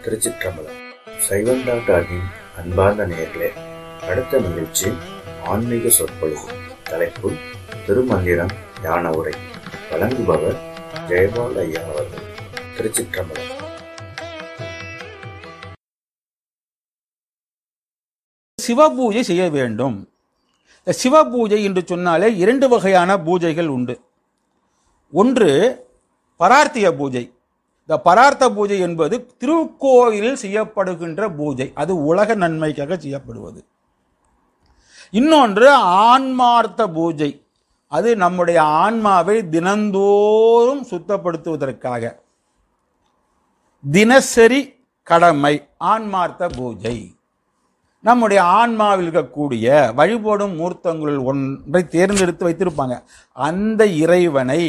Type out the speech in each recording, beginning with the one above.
திருச்சிற்றம்பலம் சைவம் டாக்டரின் அன்பார்ந்த நேயர்களே அடுத்த நிகழ்ச்சி ஆன்மீக சொற்பொழிவு தலைப்பு திருமந்திரம் ஞான உரை வழங்குபவர் ஜெயபால் ஐயா அவர்கள் திருச்சிற்றம்பலம் சிவபூஜை செய்ய வேண்டும் இந்த சிவபூஜை என்று சொன்னாலே இரண்டு வகையான பூஜைகள் உண்டு ஒன்று பரார்த்திய பூஜை இந்த பரார்த்த பூஜை என்பது திருக்கோயிலில் செய்யப்படுகின்ற பூஜை அது உலக நன்மைக்காக செய்யப்படுவது இன்னொன்று ஆன்மார்த்த பூஜை அது நம்முடைய ஆன்மாவை தினந்தோறும் சுத்தப்படுத்துவதற்காக தினசரி கடமை ஆன்மார்த்த பூஜை நம்முடைய ஆன்மாவில் இருக்கக்கூடிய வழிபடும் மூர்த்தங்களில் ஒன்றை தேர்ந்தெடுத்து வைத்திருப்பாங்க அந்த இறைவனை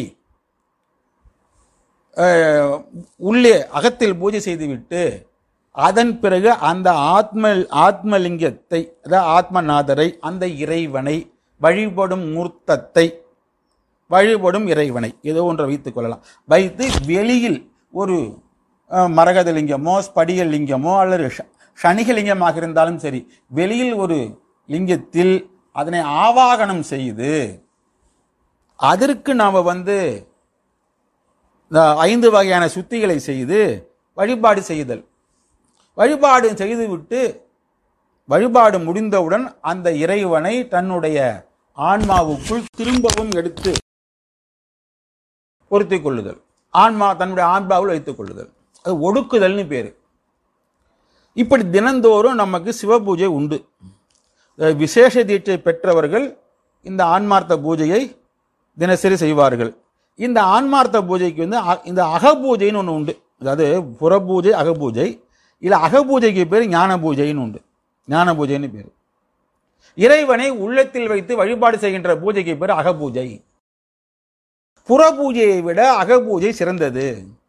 அஹ், உள்ளே அகத்தில் பூஜை செய்துவிட்டு அதன் பிறகு அந்த ஆத்ம ஆத்மலிங்கத்தை அதாவது ஆத்மநாதரை அந்த இறைவனை வழிபடும் மூர்த்தத்தை வழிபடும் இறைவனை ஏதோ ஒன்றை வைத்துக் கொள்ளலாம் வைத்து வெளியில் ஒரு அஹ், மரகத லிங்கமோ ஸ்படிக லிங்கமோ அல்லது ஷ- சனிக லிங்கமாக இருந்தாலும் சரி வெளியில் ஒரு லிங்கத்தில் அதனை ஆவாகனம் செய்து அதற்கு நாம் வந்து இந்த ஐந்து வகையான சுத்திகளை செய்து வழிபாடு செய்தல் வழிபாடு செய்துவிட்டு வழிபாடு முடிந்தவுடன் அந்த இறைவனை தன்னுடைய ஆன்மாவுக்குள் திரும்பவும் எடுத்து பொருத்திக் கொள்ளுதல் ஆன்மா தன்னுடைய ஆன்மாவில் வைத்துக் கொள்ளுதல் அது ஒடுக்குதல்னு பேரு இப்படி தினந்தோறும் நமக்கு சிவபூஜை உண்டு அஹ் விசேஷ தீட்சை பெற்றவர்கள் இந்த ஆன்மார்த்த பூஜையை தினசரி செய்வார்கள் இந்த ஆன்மார்த்த பூஜைக்கு வந்து அ- இந்த அகபூஜைன்னு ஒன்று உண்டு அதாவது புறபூஜை அகபூஜை இல்லை அகபூஜைக்கு பேர் ஞான பூஜைன்னு உண்டு ஞான பூஜைன்னு பேர் இறைவனை உள்ளத்தில் வைத்து வழிபாடு செய்கின்ற பூஜைக்கு பேர் அகபூஜை புறபூஜையை விட அகபூஜை சிறந்தது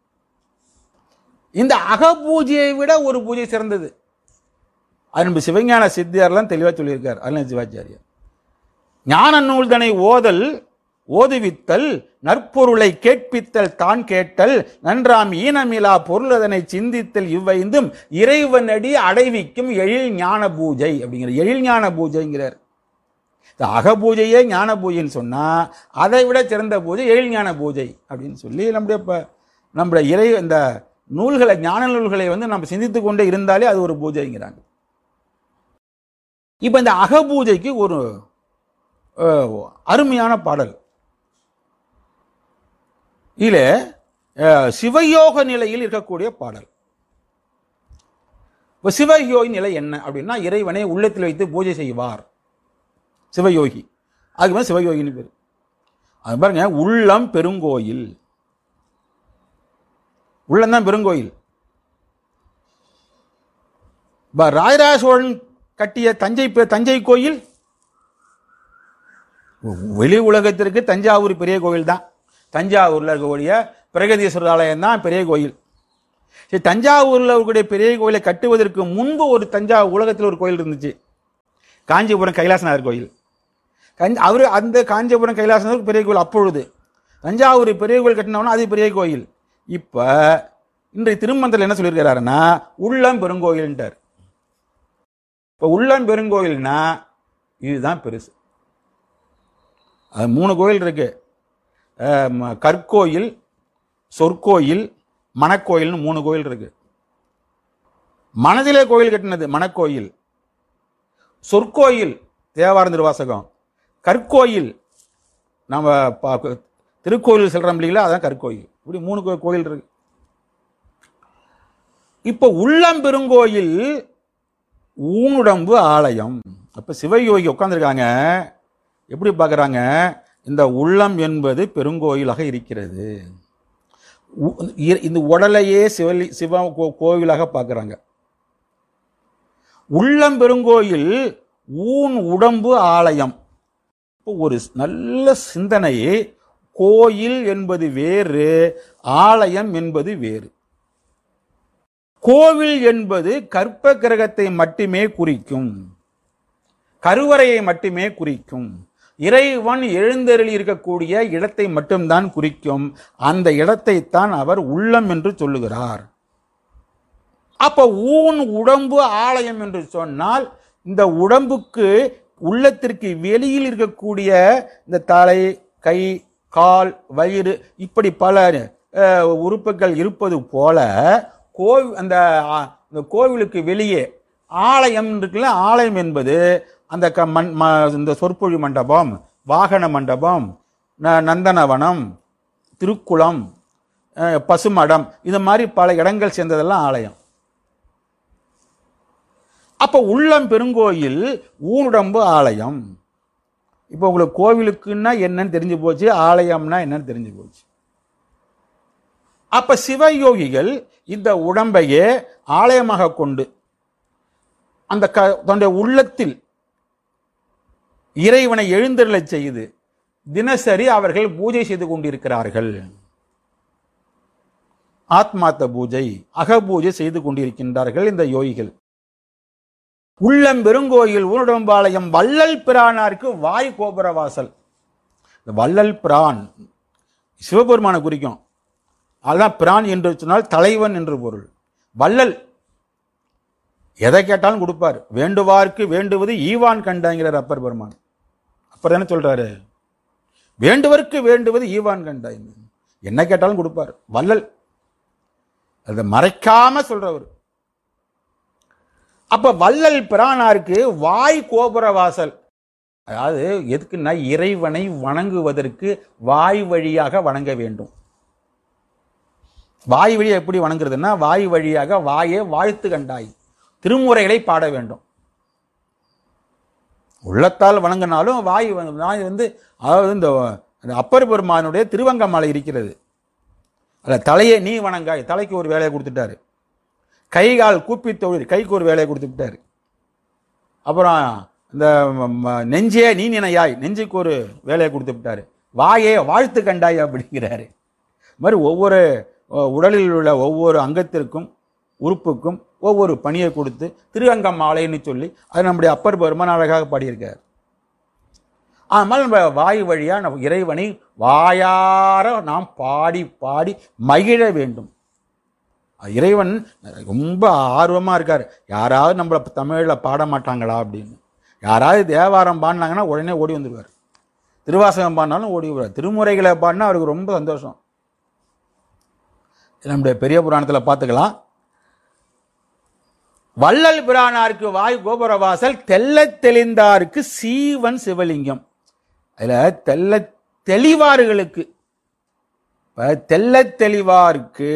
இந்த அகபூஜையை விட ஒரு பூஜை சிறந்தது அன்பு சிவஞான சித்தியார்லாம் தெளிவாக சொல்லியிருக்கார் அருண சிவாச்சாரியார் ஞான நூல்தனை ஓதல் ஓதுவித்தல் நற்பொருளை கேட்பித்தல் தான் கேட்டல் நன்றாம் ஈனமிலா பொருளதனை சிந்தித்தல் இவ்வைந்தும் இறைவனடி அடைவிக்கும் எழில் ஞான பூஜை அப்படிங்கிற எழில் ஞான பூஜைங்கிறார் இந்த அகபூஜையே ஞான பூஜைன்னு சொன்னா அதை விட சிறந்த பூஜை எழில் ஞான பூஜை அப்படின்னு சொல்லி நம்முடைய ப- நம்முடைய இறை இந்த நூல்களை ஞான நூல்களை வந்து நம்ம சிந்தித்து கொண்டே இருந்தாலே அது ஒரு பூஜைங்கிறாங்க இப்ப இந்த அகபூஜைக்கு ஒரு அஹ், அருமையான பாடல் இதுல அஹ், சிவயோக நிலையில் இருக்கக்கூடிய பாடல் இப்ப சிவயோகி நிலை என்ன அப்படின்னா இறைவனை உள்ளத்தில் வைத்து பூஜை செய்வார் சிவயோகி அதுக்கு மேல சிவயோகின்னு பேர் அது பாருங்க உள்ளம் பெருங்கோயில் உள்ளம்தான் பெருங்கோயில் இப்ப ராஜராஜ சோழன் கட்டிய தஞ்சை பெ- தஞ்சை கோயில் வெளி உலகத்திற்கு தஞ்சாவூர் பெரிய கோயில் தான் தஞ்சாவூர்ல இருக்கக்கூடிய பிரகதீஸ்வரர் ஆலயம் தான் பெரிய கோயில் சரி தஞ்சாவூர்ல இருக்கக்கூடிய பெரிய கோயிலை கட்டுவதற்கு முன்பு ஒரு தஞ்சாவூர் உலகத்தில் ஒரு கோயில் இருந்துச்சு காஞ்சிபுரம் கைலாசநாதர் கோயில் கஞ்ச் அவர் அந்த காஞ்சிபுரம் கைலாசநாதர் பெரிய கோயில் அப்பொழுது தஞ்சாவூர் பெரிய கோயில் கட்டினவனா அது பெரிய கோயில் இப்ப இன்றைய திருமந்திரத்தில் என்ன சொல்லியிருக்கிறாருன்னா உள்ளம் பெருங்கோயில்ன்றார் இப்ப உள்ளம் பெருங்கோயில்னா இதுதான் பெருசு அது மூணு கோயில் இருக்கு அஹ் ம- கற்கோயில் சொற்கோயில் மணக்கோயில்னு மூணு கோயில் இருக்கு மனதிலே கோயில் கட்டினது மணக்கோயில் சொற்கோயில் தேவார திருவாசகம் கற்கோயில் நம்ம பா- திருக்கோயில் செல்றோம் இல்லைங்களா அதான் கற்கோயில் இப்படி மூணு கோ- கோயில் இருக்கு இப்போ உள்ளம் பெருங்கோயில் ஊனுடம்பு ஆலயம் அப்ப சிவயோகி உட்கார்ந்திருக்காங்க எப்படி பார்க்கறாங்க இந்த உள்ளம் என்பது பெருங்கோயிலாக இருக்கிறது உ- இ- இந்த உடலையே சிவலி சிவ கோ- கோவிலாக பார்க்கறாங்க உள்ளம் பெருங்கோயில் ஊன் உடம்பு ஆலயம் இப்போ ஒரு நல்ல சிந்தனை கோயில் என்பது வேறு ஆலயம் என்பது வேறு கோவில் என்பது கற்ப கிரகத்தை மட்டுமே குறிக்கும் கருவறையை மட்டுமே குறிக்கும் இறைவன் எழுந்தருளி இருக்கக்கூடிய இடத்தை மட்டும்தான் குறிக்கும் அந்த இடத்தை தான் அவர் உள்ளம் என்று சொல்லுகிறார் அப்ப ஊன் உடம்பு ஆலயம் என்று சொன்னால் இந்த உடம்புக்கு உள்ளத்திற்கு வெளியில் இருக்கக்கூடிய இந்த தலை கை கால் வயிறு இப்படி பல அஹ், உறுப்புகள் இருப்பது போல கோவி அந்த ஆ, இந்த கோவிலுக்கு வெளியே ஆலயம் இருக்குல்ல ஆலயம் என்பது அந்த க மண் ம- இந்த சொற்பொழி மண்டபம் வாகன மண்டபம் ந- நந்தனவனம் திருக்குளம் அஹ், பசுமடம் இது மாதிரி பல இடங்கள் சேர்ந்ததெல்லாம் ஆலயம் அப்ப உள்ளம் பெருங்கோயில் ஊனுடம்பு ஆலயம் இப்போ உங்களுக்கு கோவிலுக்குன்னா என்னன்னு தெரிஞ்சு போச்சு ஆலயம்னா என்னன்னு தெரிஞ்சு போச்சு அப்ப சிவயோகிகள் இந்த உடம்பையே ஆலயமாக கொண்டு அந்த க தன்னுடைய உள்ளத்தில் இறைவனை எழுந்தருளச் செய்து தினசரி அவர்கள் பூஜை செய்து கொண்டிருக்கிறார்கள் ஆத்மார்த்த பூஜை அகபூஜை செய்து கொண்டிருக்கின்றார்கள் இந்த யோகிகள் உள்ளம் பெருங்கோயில் ஊனுடம்பாளையம் வள்ளல் பிரானாருக்கு வாய் கோபுர வாசல் இந்த வள்ளல் பிரான் சிவபெருமானை குறிக்கும் அதுதான் பிரான் என்று சொன்னால் தலைவன் என்று பொருள் வள்ளல் எதை கேட்டாலும் கொடுப்பார் வேண்டுவார்க்கு வேண்டுவது ஈவான் கண்டாங்கிறார் அப்பர் பெருமான் அப்பர் தானே சொல்றாரு வேண்டுவர்க்கு வேண்டுவது ஈவான் கண்டாய் என்ன கேட்டாலும் கொடுப்பார் வள்ளல் அதை மறைக்காம சொல்றவர் அப்ப வள்ளல் பிரானாருக்கு வாய் கோபுர வாசல் அதாவது எதுக்குன்னா இறைவனை வணங்குவதற்கு வாய் வழியாக வணங்க வேண்டும் வாய் வழியா எப்படி வணங்குறதுன்னா வாய் வழியாக வாயே வாழ்த்து கண்டாய் திருமுறைகளை பாட வேண்டும் உள்ளத்தால் வணங்கினாலும் வாய் வந்து- வாய் வந்து அதாவது இந்த இந்த அப்பர் பெருமானுடைய திருவங்கமாலை இருக்கிறது அல்ல தலையை நீ வணங்காய் தலைக்கு ஒரு வேலையை கொடுத்துட்டாரு கை கால் கூப்பி தொழில் கைக்கு ஒரு வேலையை கொடுத்து விட்டாரு அப்புறம் இந்த ம- ம- நெஞ்சே நீ நினையாய் நெஞ்சுக்கு ஒரு வேலையை கொடுத்து விட்டாரு வாயே வாழ்த்து கண்டாய் அப்படிங்கிறாரு இது மாதிரி ஒவ்வொரு அஹ், உடலில் உள்ள ஒவ்வொரு அங்கத்திற்கும் உறுப்புக்கும் ஒவ்வொரு பணியை கொடுத்து திருஅங்கம் மாலைன்னு சொல்லி அது நம்முடைய அப்பர் பெருமான் அழகாக பாடியிருக்கார் ஆனால் நம்ம வாய் வழியா நம்ம இறைவனை வாயார நாம் பாடி பாடி மகிழ வேண்டும் இறைவன் ரொம்ப ஆர்வமா இருக்கார் யாராவது நம்மளை தமிழ்ல பாட மாட்டாங்களா அப்படின்னு யாராவது தேவாரம் பாடினாங்கன்னா உடனே ஓடி வந்துடுவார் திருவாசகம் பாடினாலும் ஓடி வருவார் திருமுறைகளை பாடினா அவருக்கு ரொம்ப சந்தோஷம் இது நம்முடைய பெரிய புராணத்தில் பார்த்துக்கலாம் வள்ளல் பிரானாருக்கு வாய் கோபுரவாசல் தெள்ளத் தெளிந்தாருக்கு சீவன் சிவலிங்கம் அதுல தெள்ள தெளிவார்களுக்கு இப்ப தெள்ளத் தெளிவாருக்கு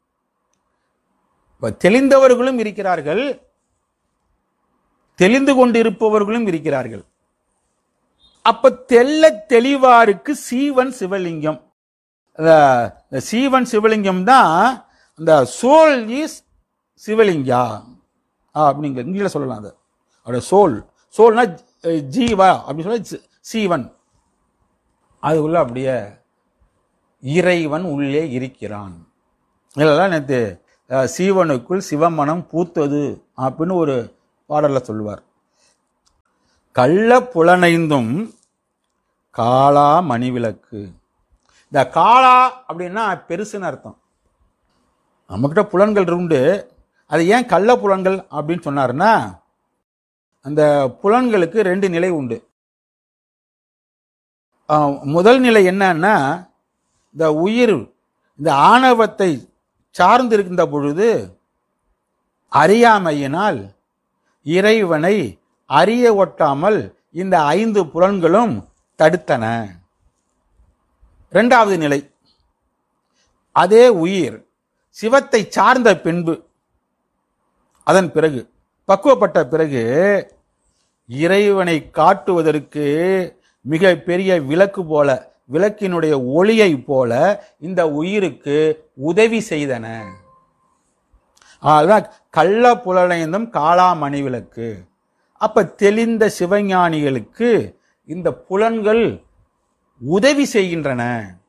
இப்ப தெளிந்தவர்களும் இருக்கிறார்கள் தெளிந்து கொண்டிருப்பவர்களும் இருக்கிறார்கள் அப்ப தெள்ள தெளிவாருக்கு சீவன் சிவலிங்கம் அந்த- இந்த சீவன் சிவலிங்கம் தான் அந்த சோல் இஸ் சிவலிங்கா ஆ அப்படிங்க இங்கிலீஷில் சொல்லலாம் அது அவருடைய சோல் சோல்னா அஹ், ஜீவா அப்படின்னு சொல்ல சி- சீவன் அதுக்குள்ள அப்படியே இறைவன் உள்ளே இருக்கிறான் இதெல்லாம் நேற்று அஹ், சீவனுக்குள் சிவமனம் பூத்தது அப்படின்னு ஒரு பாடல்ல சொல்லுவார் கள்ள புலனைந்தும் காளா மணிவிளக்கு இந்த காளா அப்படின்னா பெருசுன்னு அர்த்தம் நம்மக்கிட்ட புலன்கள் உண்டு அது ஏன் கள்ள புலன்கள் அப்படின்னு சொன்னாருன்னா அந்த புலன்களுக்கு ரெண்டு நிலை உண்டு ஆஹ், முதல் நிலை என்னன்னா இந்த உயிர் இந்த ஆணவத்தை சார்ந்திருக்கின்ற பொழுது அறியாமையினால் இறைவனை அறிய ஒட்டாமல் இந்த ஐந்து புலன்களும் தடுத்தன இரண்டாவது நிலை அதே உயிர் சிவத்தை சார்ந்த பின்பு அதன் பிறகு பக்குவப்பட்ட பிறகு இறைவனை காட்டுவதற்கு மிக பெரிய விளக்கு போல விளக்கினுடைய ஒளியை போல இந்த உயிருக்கு உதவி செய்தன அதுதான் கள்ள புலனைந்தும் காளாமணி விளக்கு அப்ப தெளிந்த சிவஞானிகளுக்கு இந்த புலன்கள் உதவி செய்கின்றன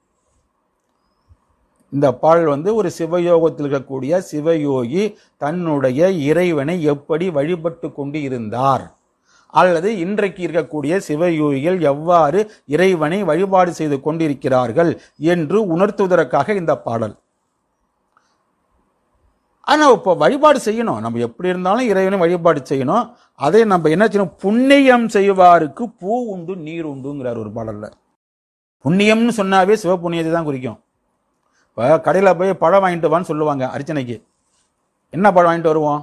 இந்த பாடல் வந்து ஒரு சிவயோகத்தில் இருக்கக்கூடிய சிவயோகி தன்னுடைய இறைவனை எப்படி வழிபட்டு கொண்டு இருந்தார் அல்லது இன்றைக்கு இருக்கக்கூடிய சிவயோகிகள் எவ்வாறு இறைவனை வழிபாடு செய்து கொண்டிருக்கிறார்கள் என்று உணர்த்துவதற்காக இந்த பாடல் ஆனால் இப்போ வழிபாடு செய்யணும் நம்ம எப்படி இருந்தாலும் இறைவனை வழிபாடு செய்யணும் அதை நம்ம என்ன செய்யணும் புண்ணியம் செய்வாருக்கு பூ உண்டு நீர் உண்டுங்கிறார் ஒரு பாடல்ல புண்ணியம்னு சொன்னாவே சிவபுண்ணியத்தை தான் குறிக்கும் இப்போ கடையில் போய் பழம் வாங்கிட்டு வான்னு சொல்லுவாங்க அர்ச்சனைக்கு என்ன பழம் வாங்கிட்டு வருவோம்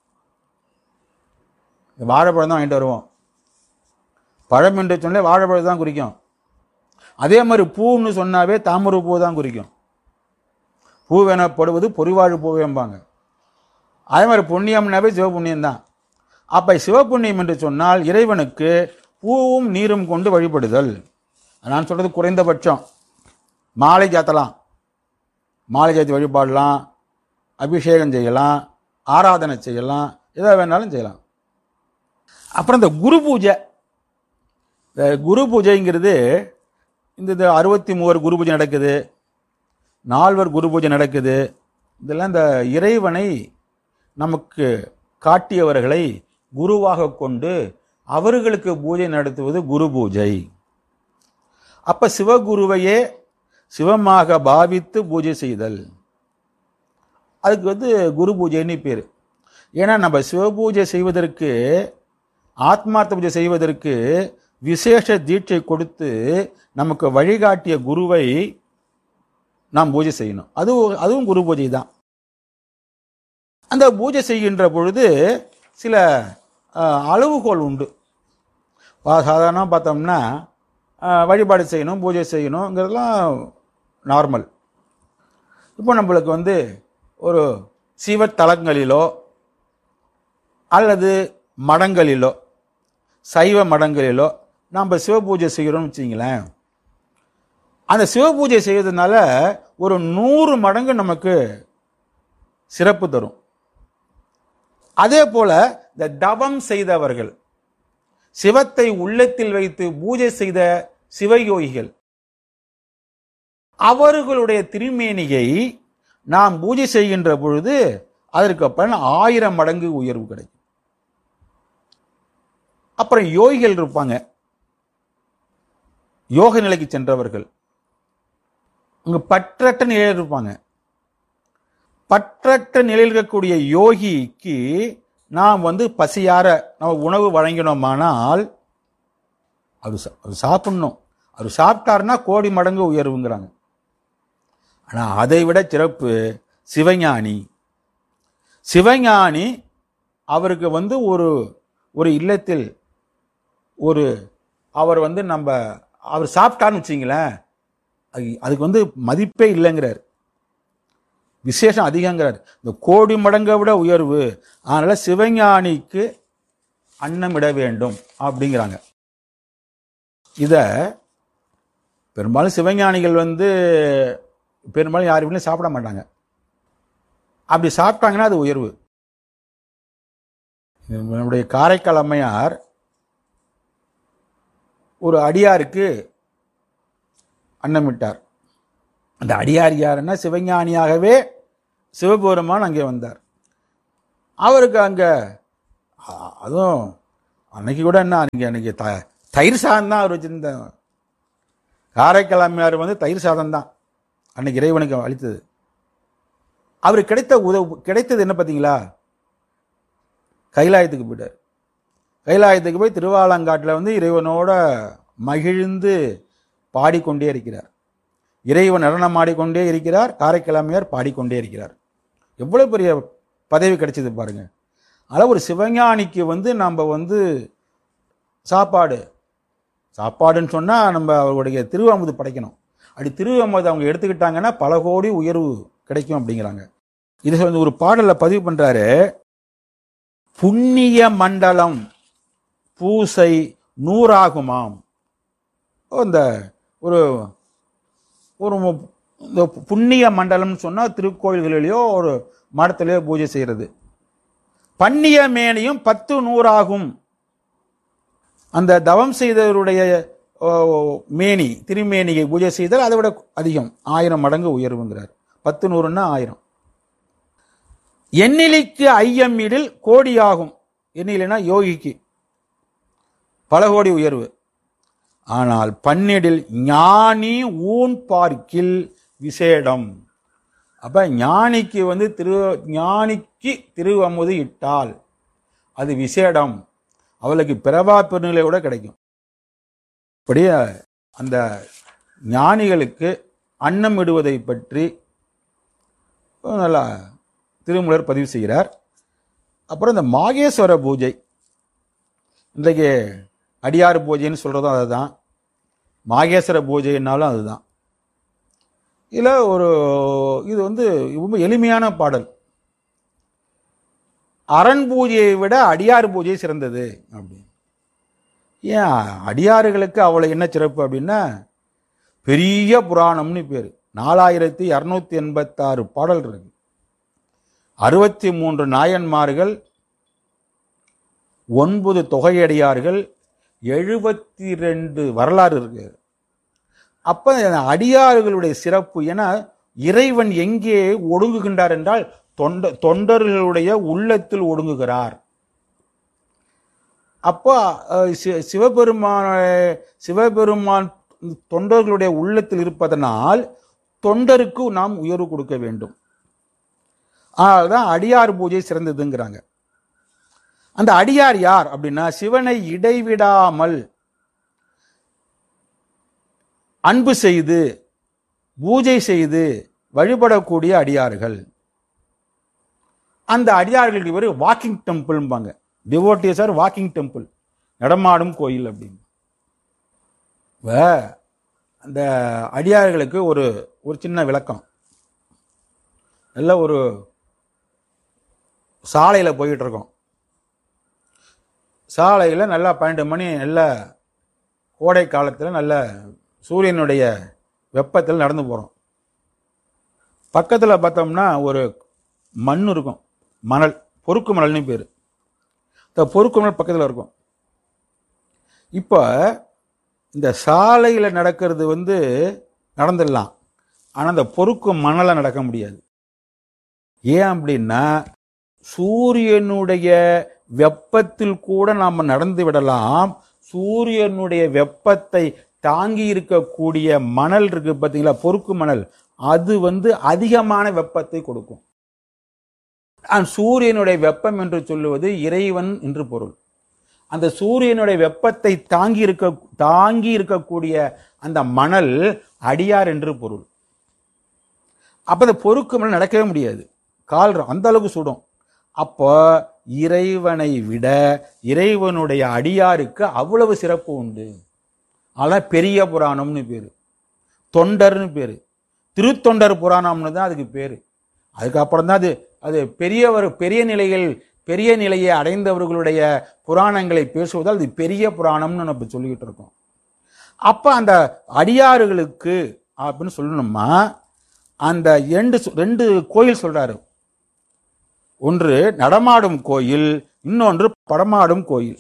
வாழைப்பழம் தான் வாங்கிட்டு வருவோம் பழம் என்று சொன்னாலே வாழைப்பழம் தான் குறிக்கும் அதே மாதிரி பூன்னு சொன்னாவே தாமரை பூ தான் குறிக்கும் பூவெனப்படுவது பொறிவாழ் பூவேம்பாங்க அதே மாதிரி புண்ணியம்னாவே சிவபுண்ணியம் தான் அப்போ சிவபுண்ணியம் என்று சொன்னால் இறைவனுக்கு பூவும் நீரும் கொண்டு வழிபடுதல் நான் சொல்றது குறைந்தபட்சம் மாலை சாத்தலாம் மாலை சாத்தி வழிபாடலாம் அபிஷேகம் செய்யலாம் ஆராதனை செய்யலாம் எதை வேணாலும் செய்யலாம் அப்புறம் இந்த குரு பூஜை இந்த குரு பூஜைங்கிறது இந்த இந்த அறுபத்தி மூவர் குரு பூஜை நடக்குது நால்வர் குரு பூஜை நடக்குது இதெல்லாம் இந்த இறைவனை நமக்கு காட்டியவர்களை குருவாக கொண்டு அவர்களுக்கு பூஜை நடத்துவது குரு பூஜை அப்ப சிவகுருவையே சிவமாக பாவித்து பூஜை செய்தல் அதுக்கு வந்து குரு பூஜைன்னு பேர் ஏன்னா நம்ம சிவபூஜை செய்வதற்கு ஆத்மார்த்த பூஜை செய்வதற்கு விசேஷ தீட்சை கொடுத்து நமக்கு வழிகாட்டிய குருவை நாம் பூஜை செய்யணும் அது அதுவும் குரு பூஜை தான் அந்த பூஜை செய்கின்ற பொழுது சில அஹ், அளவுகோல் உண்டு சாதாரணமாக பார்த்தோம்னா அஹ், வழிபாடு செய்யணும் பூஜை செய்யணுங்கிறதுலாம் நார்மல் இப்போ நம்மளுக்கு வந்து ஒரு சிவத்தலங்களிலோ அல்லது மடங்களிலோ சைவ மடங்களிலோ நாம் சிவபூஜை செய்கிறோம்னு வச்சிங்களேன் அந்த சிவபூஜை செய்வதனால ஒரு நூறு மடங்கு நமக்கு சிறப்பு தரும் அதே போல இந்த தவம் செய்தவர்கள் சிவத்தை உள்ளத்தில் வைத்து பூஜை செய்த சிவயோகிகள் அவர்களுடைய திருமேனியை நாம் பூஜை செய்கின்ற பொழுது அதற்கு பலன் ஆயிரம் மடங்கு உயர்வு கிடைக்கும் அப்புறம் யோகிகள் இருப்பாங்க யோக நிலைக்கு சென்றவர்கள் அங்க பற்றற்ற நிலையில் இருப்பாங்க பற்றற்ற நிலையில் இருக்கக்கூடிய யோகிக்கு நாம் வந்து பசியார நம்ம உணவு வழங்கினோமானால் அது சா- அது சாப்பிடணும் அவர் சாப்பிட்டாருன்னா கோடி மடங்கு உயர்வுங்கிறாங்க ஆனா அதை விட சிறப்பு சிவஞானி சிவஞானி அவருக்கு வந்து ஒரு ஒரு இல்லத்தில் ஒரு அவர் வந்து நம்ம அவர் சாப்பிட்டான்னு வச்சிங்களேன் அது- அதுக்கு வந்து மதிப்பே இல்லைங்கிறார் விசேஷம் அதிகங்கிறார் இந்த கோடி மடங்கை விட உயர்வு அதனால சிவஞானிக்கு அன்னமிட வேண்டும் அப்படிங்கிறாங்க இத பெரும்பாலும் சிவஞானிகள் வந்து பெரும்பாலும் யார் வீட்லையும் சாப்பிட மாட்டாங்க அப்படி சாப்பிட்டாங்கன்னா அது உயர்வு நம்முடைய காரைக்கால் அம்மையார் ஒரு அடியாருக்கு அன்னமிட்டார் அந்த அடியார் யாருன்னா சிவஞானியாகவே சிவபெருமான் அங்கே வந்தார் அவருக்கு அங்க அ- அதுவும் அன்னைக்கு கூட என்ன அன்னைக்கு அன்னைக்கு த தயிர் சாதம் தான் அவர் வச்சிருந்த காரைக்கால் அம்மையார் வந்து தயிர் சாதம் தான் அன்னைக்கு இறைவனுக்கு அளித்தது அவருக்கு கிடைத்த உதவு கிடைத்தது என்ன பார்த்தீங்களா கைலாயத்துக்கு போயிட்டார் கைலாயத்துக்கு போய் திருவாலங்காட்டில் வந்து இறைவனோட மகிழ்ந்து பாடிக்கொண்டே இருக்கிறார் இறைவன் நடனம் ஆடிக்கொண்டே இருக்கிறார் காரைக்கிழமையார் பாடிக்கொண்டே இருக்கிறார் எவ்வளவு பெரிய பதவி கிடைச்சது பாருங்க அதனால் ஒரு சிவஞானிக்கு வந்து நம்ம வந்து சாப்பாடு சாப்பாடுன்னு சொன்னால் நம்ம அவர்களுடைய திருவாமுது படைக்கணும் அப்படி திருவாமுது அவங்க எடுத்துக்கிட்டாங்கன்னா பல கோடி உயர்வு கிடைக்கும் அப்படிங்கிறாங்க இது வந்து ஒரு பாடலில் பதிவு பண்றாரு புண்ணிய மண்டலம் பூசை நூறாகுமாம் ஓ, இந்த ஒரு ஒரு மு- இந்த புண்ணிய மண்டலம்னு சொன்னால் திருக்கோயில்களிலேயோ ஒரு மடத்திலேயோ பூஜை செய்கிறது பன்னிய மேனியும் பத்து நூறாகும் அந்த தவம் செய்தவருடைய ஓ, மேனி திருமேனியை பூஜை செய்தால் அதை விட அதிகம் ஆயிரம் மடங்கு உயர்வுங்கிறார் பத்து நூறுன்னா ஆயிரம் எண்ணிலைக்கு ஐயம்மிடில் கோடியாகும் எண்ணிலைனா யோகிக்கு பல கோடி உயர்வு ஆனால் பன்னிடில் ஞானி ஊன் பார்க்கில் விசேடம் அப்ப ஞானிக்கு வந்து திரு ஞானிக்கு திரு அமுது இட்டால் அது விசேடம் அவளுக்கு பிறவா பெருநிலை கூட கிடைக்கும் இப்படியே அந்த ஞானிகளுக்கு அன்னம் இடுவதை பற்றி நல்லா திருமூலர் பதிவு செய்கிறார் அப்புறம் இந்த மாகேஸ்வர பூஜை இன்றைக்கு அடியார் பூஜைன்னு சொல்கிறதும் அதுதான் மாகேஸ்வர பூஜைன்னாலும் அதுதான் இதில் ஒரு இது வந்து ரொம்ப எளிமையான பாடல் அரண் பூஜையை விட அடியார் பூஜை சிறந்தது அப்படி ஏன் அடியாறுகளுக்கு அவ்வளோ என்ன சிறப்பு அப்படின்னா பெரிய புராணம்னு பேர் நாலாயிரத்தி இரநூத்தி எண்பத்தாறு பாடல் இருக்கு அறுபத்தி மூன்று நாயன்மார்கள் ஒன்பது தொகையடியார்கள் எழுபத்தி ரெண்டு வரலாறு இருக்கு அப்ப அடியாறுகளுடைய சிறப்பு என இறைவன் எங்கே ஒடுங்குகின்றார் என்றால் தொண்ட தொண்டர்களுடைய உள்ளத்தில் ஒடுங்குகிறார் அப்போ அஹ், சி- சிவபெருமான சிவபெருமான் தொண்டர்களுடைய உள்ளத்தில் இருப்பதனால் தொண்டருக்கு நாம் உயர்வு கொடுக்க வேண்டும் அதனால்தான் அடியார் பூஜை சிறந்ததுங்கிறாங்க அந்த அடியார் யார் அப்படின்னா சிவனை இடைவிடாமல் அன்பு செய்து பூஜை செய்து வழிபடக்கூடிய அடியார்கள் அந்த அடியார்களுக்கு பேர் வாக்கிங் டெம்பிள்பாங்க டிவோட்டியஸ் ஆர் வாக்கிங் டெம்பிள் நடமாடும் கோயில் அப்படின்னு இப்ப அந்த அடியார்களுக்கு ஒரு ஒரு சின்ன விளக்கம் நல்ல ஒரு சாலையில் போயிட்டு இருக்கோம் சாலையில் நல்லா பன்னெண்டு மணி நல்ல கோடை காலத்தில் நல்ல சூரியனுடைய வெப்பத்தில் நடந்து போகிறோம் பக்கத்தில் பார்த்தோம்னா ஒரு மண் இருக்கும் மணல் பொறுக்கு மணல்னு பேர் இந்த பொறுக்கு மணல் பக்கத்தில் இருக்கும் இப்போ இந்த சாலையில் நடக்கிறது வந்து நடந்துடலாம் ஆனால் இந்த பொறுக்கு மணலை நடக்க முடியாது ஏன் அப்படின்னா சூரியனுடைய வெப்பத்தில் கூட நாம் நடந்து விடலாம் சூரியனுடைய வெப்பத்தை தாங்கி இருக்கக்கூடிய மணல் இருக்கு பார்த்தீங்களா பொறுக்கு மணல் அது வந்து அதிகமான வெப்பத்தை கொடுக்கும் ஆனா, சூரியனுடைய வெப்பம் என்று சொல்லுவது இறைவன் என்று பொருள் அந்த சூரியனுடைய வெப்பத்தை தாங்கி இருக்க தாங்கி இருக்கக்கூடிய அந்த மணல் அடியார் என்று பொருள் அப்ப அந்த பொறுக்கு மணல் நடக்கவே முடியாது கால் அந்த அளவுக்கு சுடும் அப்போ இறைவனை விட இறைவனுடைய அடியாருக்கு அவ்வளவு சிறப்பு உண்டு அதான் பெரிய புராணம்னு பேரு தொண்டர்னு பேரு திருத்தொண்டர் புராணம்னு தான் அதுக்கு பேரு அதுக்கப்புறம் தான் அது அது பெரியவர் பெரிய நிலைகள் பெரிய நிலையை அடைந்தவர்களுடைய புராணங்களை பேசுவதால் அது பெரிய புராணம்னு நம்ம சொல்லிக்கிட்டு இருக்கோம் அப்ப அந்த அடியாறுகளுக்கு அப்படின்னு சொல்லணுமா அந்த ரெண்டு சொ- ரெண்டு கோயில் சொல்றாரு ஒன்று நடமாடும் கோயில் இன்னொன்று படமாடும் கோயில்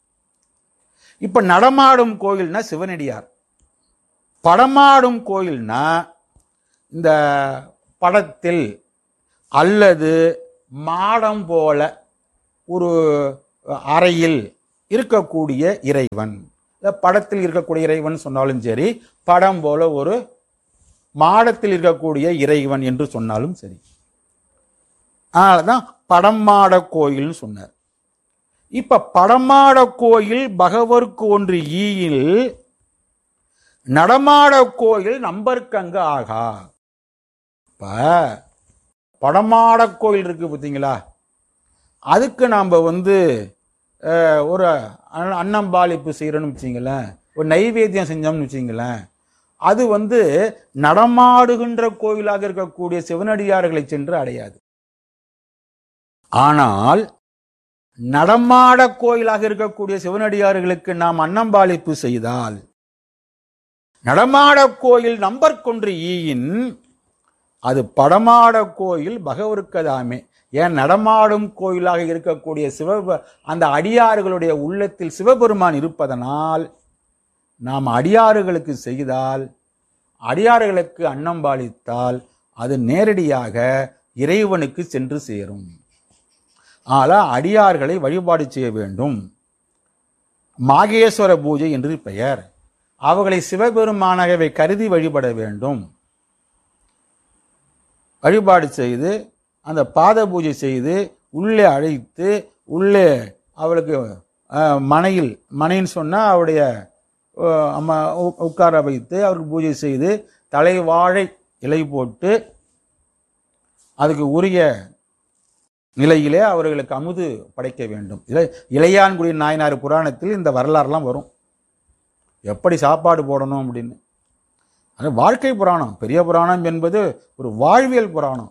இப்ப நடமாடும் கோயில்னா சிவனடியார் படமாடும் கோயில்னா இந்த படத்தில் அல்லது மாடம் போல ஒரு அறையில் இருக்கக்கூடிய இறைவன் இந்த படத்தில் இருக்கக்கூடிய இறைவன் சொன்னாலும் சரி படம் போல ஒரு மாடத்தில் இருக்கக்கூடிய இறைவன் என்று சொன்னாலும் சரி அதனாலதான் படமாட கோயில்னு சொன்னார் இப்ப படமாட கோயில் பகவருக்கு ஒன்று ஈயில் நடமாட கோயில் நம்பர்க்கங்க ஆகா இப்ப படமாட கோயில் இருக்கு பார்த்தீங்களா அதுக்கு நாம் வந்து அஹ், ஒரு அன்ன- அன்னம்பாளிப்பு செய்கிறோன்னு வச்சிங்களேன் ஒரு நைவேத்தியம் செஞ்சோம்னு வச்சிங்களேன் அது வந்து நடமாடுகின்ற கோயிலாக இருக்கக்கூடிய சிவனடியார்களை சென்று அடையாது ஆனால் நடமாட கோயிலாக இருக்கக்கூடிய சிவனடியார்களுக்கு நாம் அன்னம்பாளிப்பு செய்தால் நடமாட கோயில் நம்பர் கொன்று ஈயின் அது படமாட கோயில் பகவருக்கதாமே ஏன் நடமாடும் கோயிலாக இருக்கக்கூடிய சிவ அந்த அடியாறுகளுடைய உள்ளத்தில் சிவபெருமான் இருப்பதனால் நாம் அடியாறுகளுக்கு செய்தால் அடியாறுகளுக்கு அன்னம்பாளித்தால் அது நேரடியாக இறைவனுக்கு சென்று சேரும் ஆனால் அடியார்களை வழிபாடு செய்ய வேண்டும் மாகேஸ்வர பூஜை என்று பெயர் அவர்களை சிவபெருமானாகவே கருதி வழிபட வேண்டும் வழிபாடு செய்து அந்த பாத பூஜை செய்து உள்ளே அழைத்து உள்ளே அவளுக்கு அஹ், மனையில் மனைன்னு சொன்னால் அவருடைய அஹ், அம்மா உ- உட்கார வைத்து அவருக்கு பூஜை செய்து தலைவாழை இலை போட்டு அதுக்கு உரிய நிலையிலே அவர்களுக்கு அமுது படைக்க வேண்டும் இலை இளையான்குடி நாயனார் புராணத்தில் இந்த வரலாறுலாம் வரும் எப்படி சாப்பாடு போடணும் அப்படின்னு அது வாழ்க்கை புராணம் பெரிய புராணம் என்பது ஒரு வாழ்வியல் புராணம்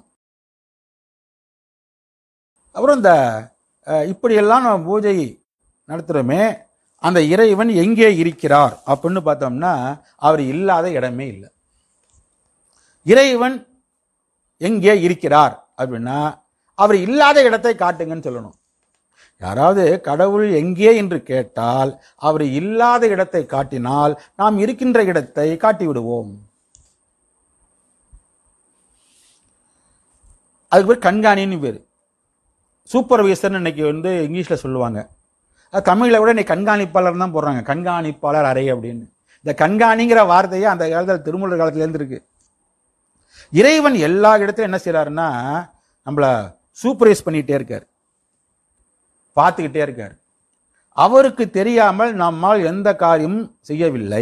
அப்புறம் இந்த அஹ், இப்படியெல்லாம் நம்ம பூஜை நடத்துகிறோமே அந்த இறைவன் எங்கே இருக்கிறார் அப்படின்னு பார்த்தோம்னா அவர் இல்லாத இடமே இல்லை இறைவன் எங்கே இருக்கிறார் அப்படின்னா அவர் இல்லாத இடத்தை காட்டுங்கன்னு சொல்லணும் யாராவது கடவுள் எங்கே என்று கேட்டால் அவர் இல்லாத இடத்தை காட்டினால் நாம் இருக்கின்ற இடத்தை காட்டி விடுவோம் அதுக்கு பேர் கண்காணின்னு பேர் சூப்பர்வைசர்னு இன்னைக்கு வந்து இங்கிலீஷில் சொல்லுவாங்க அது தமிழில் கூட இன்னைக்கு கண்காணிப்பாளர் தான் போடுறாங்க கண்காணிப்பாளர் அறை அப்படின்னு இந்த கண்காணிங்கிற வார்த்தையே அந்த காலத்தில் திருமூலர் காலத்துலேருந்து இருக்கு இறைவன் எல்லா இடத்துலையும் என்ன செய்றாருன்னா நம்மளை சூப்பர்வைஸ் பண்ணிகிட்டே இருக்கார் பார்த்துக்கிட்டே இருக்கார் அவருக்கு தெரியாமல் நம்மால் எந்த காரியமும் செய்யவில்லை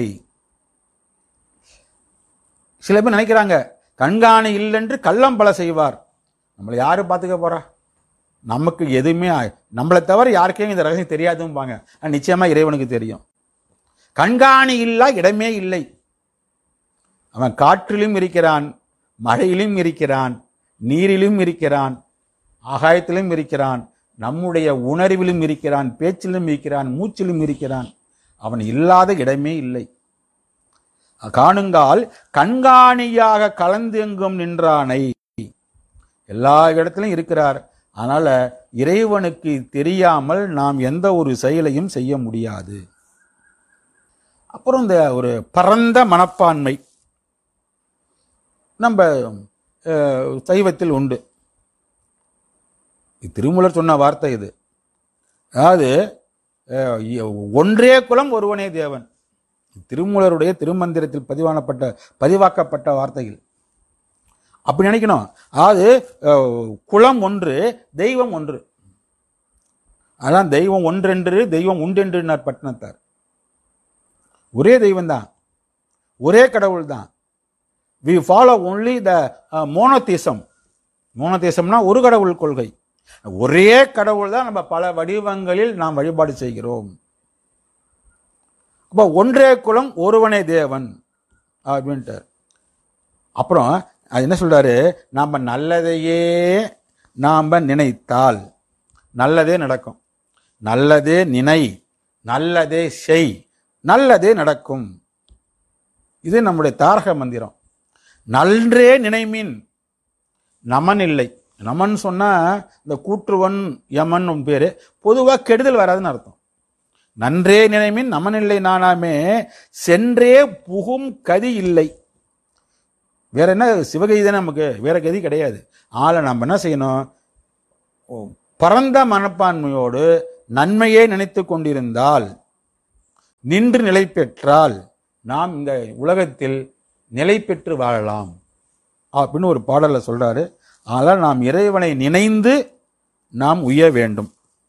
சில பேர் நினைக்கிறாங்க கண்காணி இல்லைன்று கள்ளம் பல செய்வார் நம்மளை யாரு பார்த்துக்க போறா நமக்கு எதுவுமே ஆ- நம்மளை தவிர யாருக்கே இந்த ரகசியம் தெரியாதும்பாங்க ஆனா நிச்சயமா இறைவனுக்கு தெரியும் கண்காணி இல்லா இடமே இல்லை அவன் காற்றிலும் இருக்கிறான் மழையிலும் இருக்கிறான் நீரிலும் இருக்கிறான் ஆகாயத்திலும் இருக்கிறான் நம்முடைய உணர்விலும் இருக்கிறான் பேச்சிலும் இருக்கிறான் மூச்சிலும் இருக்கிறான் அவன் இல்லாத இடமே இல்லை காணுங்கால் கண்காணியாக கலந்தெங்கும் நின்றானை எல்லா இடத்திலும் இருக்கிறார் அதனால இறைவனுக்கு தெரியாமல் நாம் எந்த ஒரு செயலையும் செய்ய முடியாது அப்புறம் இந்த ஒரு பரந்த மனப்பான்மை நம்ம அஹ், சைவத்தில் உண்டு இது திருமூலர் சொன்ன வார்த்தை இது அதாவது அஹ், இ- ஒன்றே குலம் ஒருவனே தேவன் திருமூலருடைய திருமந்திரத்தில் பதிவானப்பட்ட பதிவாக்கப்பட்ட வார்த்தைகள் அப்படி நினைக்கணும் அதாவது அஹ், குலம் ஒன்று தெய்வம் ஒன்று அதான் தெய்வம் ஒன்றென்று தெய்வம் உண்டென்றுனார் பட்டினத்தார் ஒரே தெய்வம் தான் ஒரே கடவுள் தான் we follow only the monotheism மோனோதீசம்னா ஒரு கடவுள் கொள்கை ஒரே கடவுள் தான் நம்ம பல வடிவங்களில் நாம் வழிபாடு செய்கிறோம் அப்போ ஒன்றே குலம் ஒருவனே தேவன் அப்படின்ட்டார் அப்புறம் அது என்ன சொல்றாரு நாம் நல்லதையே நாம் நினைத்தால் நல்லதே நடக்கும் நல்லதே நினை நல்லதே செய் நல்லதே நடக்கும் இது நம்முடைய தாரக மந்திரம் நன்றே நினைமின் நமன் இல்லை நமன் சொன்னா இந்த கூற்றுவன் யமன் உன் பேரு பொதுவாக கெடுதல் வராதுன்னு அர்த்தம் நன்றே நினைமின் நமன் இல்லை நானாமே சென்றே புகும் கதி இல்லை வேற என்ன சிவகதி தானே நமக்கு வேற கதி கிடையாது ஆளை நம்ம என்ன செய்யணும் ஓ, பரந்த மனப்பான்மையோடு நன்மையே நினைத்து கொண்டிருந்தால் நின்று நிலை பெற்றால் நாம் இந்த உலகத்தில் நிலை பெற்று வாழலாம் அப்படின்னு ஒரு பாடல்ல சொல்றாரு ஆனால் நாம் இறைவனை நினைந்து நாம் உய்ய வேண்டும்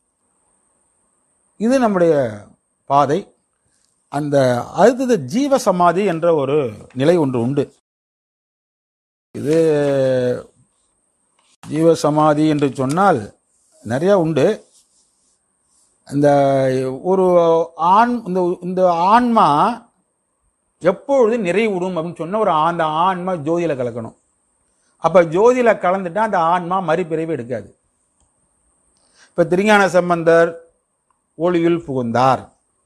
இது நம்முடைய பாதை அந்த அடுத்தது ஜீவ சமாதி என்ற ஒரு நிலை ஒன்று உண்டு இது ஜீவ சமாதி என்று சொன்னால் நிறைய உண்டு இந்த ஒரு ஆண் இந்த இந்த ஆன்மா எப்பொழுது நிறைவுடும் அப்படின்னு சொன்ன ஒரு அந்த ஆன்மா ஜோதியில கலக்கணும் அப்ப ஜோதியில கலந்துட்டா அந்த ஆன்மா மறுபிறவி எடுக்காது இப்ப திருஞான சம்பந்தர் ஒளியில் புகுந்தார்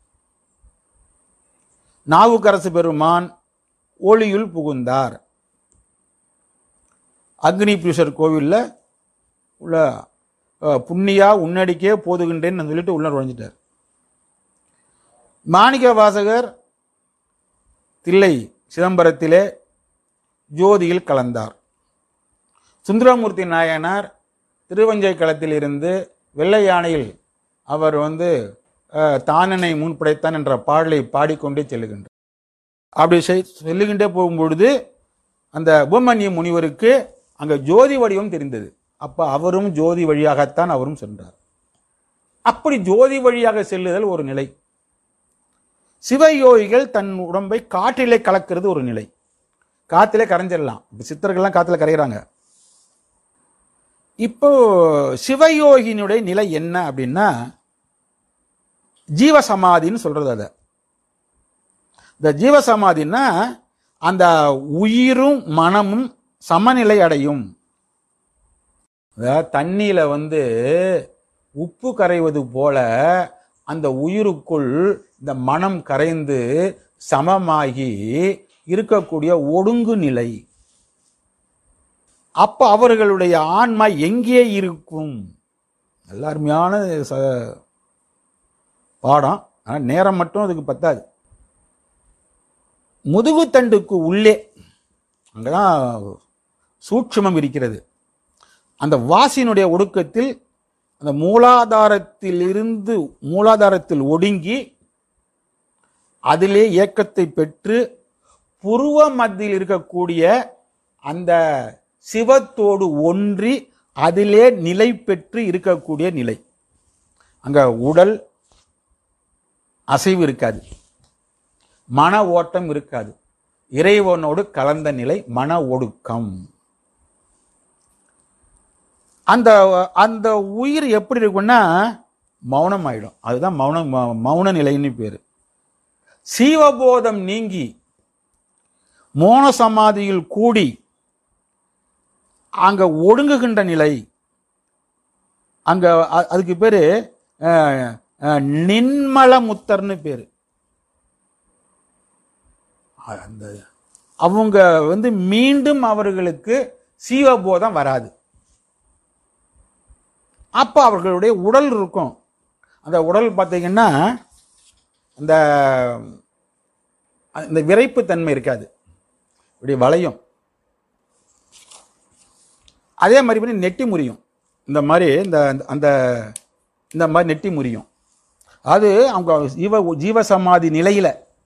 நாவுக்கரசு பெருமான் ஒளியுள் புகுந்தார் அக்னி புருஷர் கோவில்ல உள்ள அஹ், புண்ணியா உன்னடிக்கே போதுகின்றேன்னு சொல்லிட்டு உள்ள நுழைஞ்சிட்டார் மாணிக்க வாசகர் தில்லை சிதம்பரத்திலே ஜோதியில் கலந்தார் சுந்தரமூர்த்தி நாயனார் திருவஞ்சை களத்தில் இருந்து வெள்ளை யானையில் அவர் வந்து அஹ், தானனை முன்படைத்தான் என்ற பாடலை பாடிக்கொண்டே செல்லுகின்றார் அப்படி செய்- செல்லுகின்றே போகும்பொழுது அந்த உபமன்ய முனிவருக்கு அங்க ஜோதி வடிவம் தெரிந்தது அப்ப அவரும் ஜோதி வழியாகத்தான் அவரும் சென்றார் அப்படி ஜோதி வழியாக செல்லுதல் ஒரு நிலை சிவயோகிகள் தன் உடம்பை காற்றிலே கலக்கிறது ஒரு நிலை காத்திலே கரைஞ்சிடலாம் இப்ப சித்தர்கள்லாம் காத்துல கரைகிறாங்க இப்போ சிவயோகியினுடைய நிலை என்ன அப்படின்னா ஜீவசமாதின்னு சொல்றது அத இந்த ஜீவசமாதின்னா அந்த உயிரும் மனமும் சமநிலை அடையும் அதாவது தண்ணியில வந்து உப்பு கரைவது போல அந்த உயிருக்குள் இந்த மனம் கரைந்து சமமாகி இருக்கக்கூடிய ஒடுங்கு நிலை அப்ப அவர்களுடைய ஆன்மா எங்கே இருக்கும் நல்ல அருமையான ச- பாடம் ஆனா நேரம் மட்டும் அதுக்கு பத்தாது முதுகுத்தண்டுக்கு உள்ளே அங்கதான் சூட்சுமம் இருக்கிறது அந்த வாசியினுடைய ஒடுக்கத்தில் அந்த மூலாதாரத்தில் இருந்து மூலாதாரத்தில் ஒடுங்கி அதிலே இயக்கத்தை பெற்று புருவ மத்தியில் இருக்கக்கூடிய அந்த சிவத்தோடு ஒன்றி அதிலே நிலை பெற்று இருக்கக்கூடிய நிலை அங்க உடல் அசைவு இருக்காது மன ஓட்டம் இருக்காது இறைவனோடு கலந்த நிலை மன ஒடுக்கம் அந்த அந்த உயிர் எப்படி இருக்கும்னா மௌனம் ஆயிடும் அதுதான் மௌனம் மௌ- மௌன நிலைன்னு பேரு சீவபோதம் நீங்கி மோன சமாதியில் கூடி அங்க ஒடுங்குகின்ற நிலை அங்க அ- அதுக்கு பேரு அஹ், அஹ், நின்மல முத்தர்னு பேரு அ- அந்த அவங்க வந்து மீண்டும் அவர்களுக்கு சீவபோதம் வராது அப்ப அவர்களுடைய உடல் இருக்கும் அந்த உடல் பார்த்தீங்கன்னா அந்த இந்த விரைப்பு தன்மை இருக்காது இப்படி வளையும் அதே மாதிரி பண்ணி நெட்டி முறியும் இந்த மாதிரி இந்த அந்த இந்த மாதிரி நெட்டி முறியும் அது அவங்க ஜீவ ஜீவசமாதி நிலையில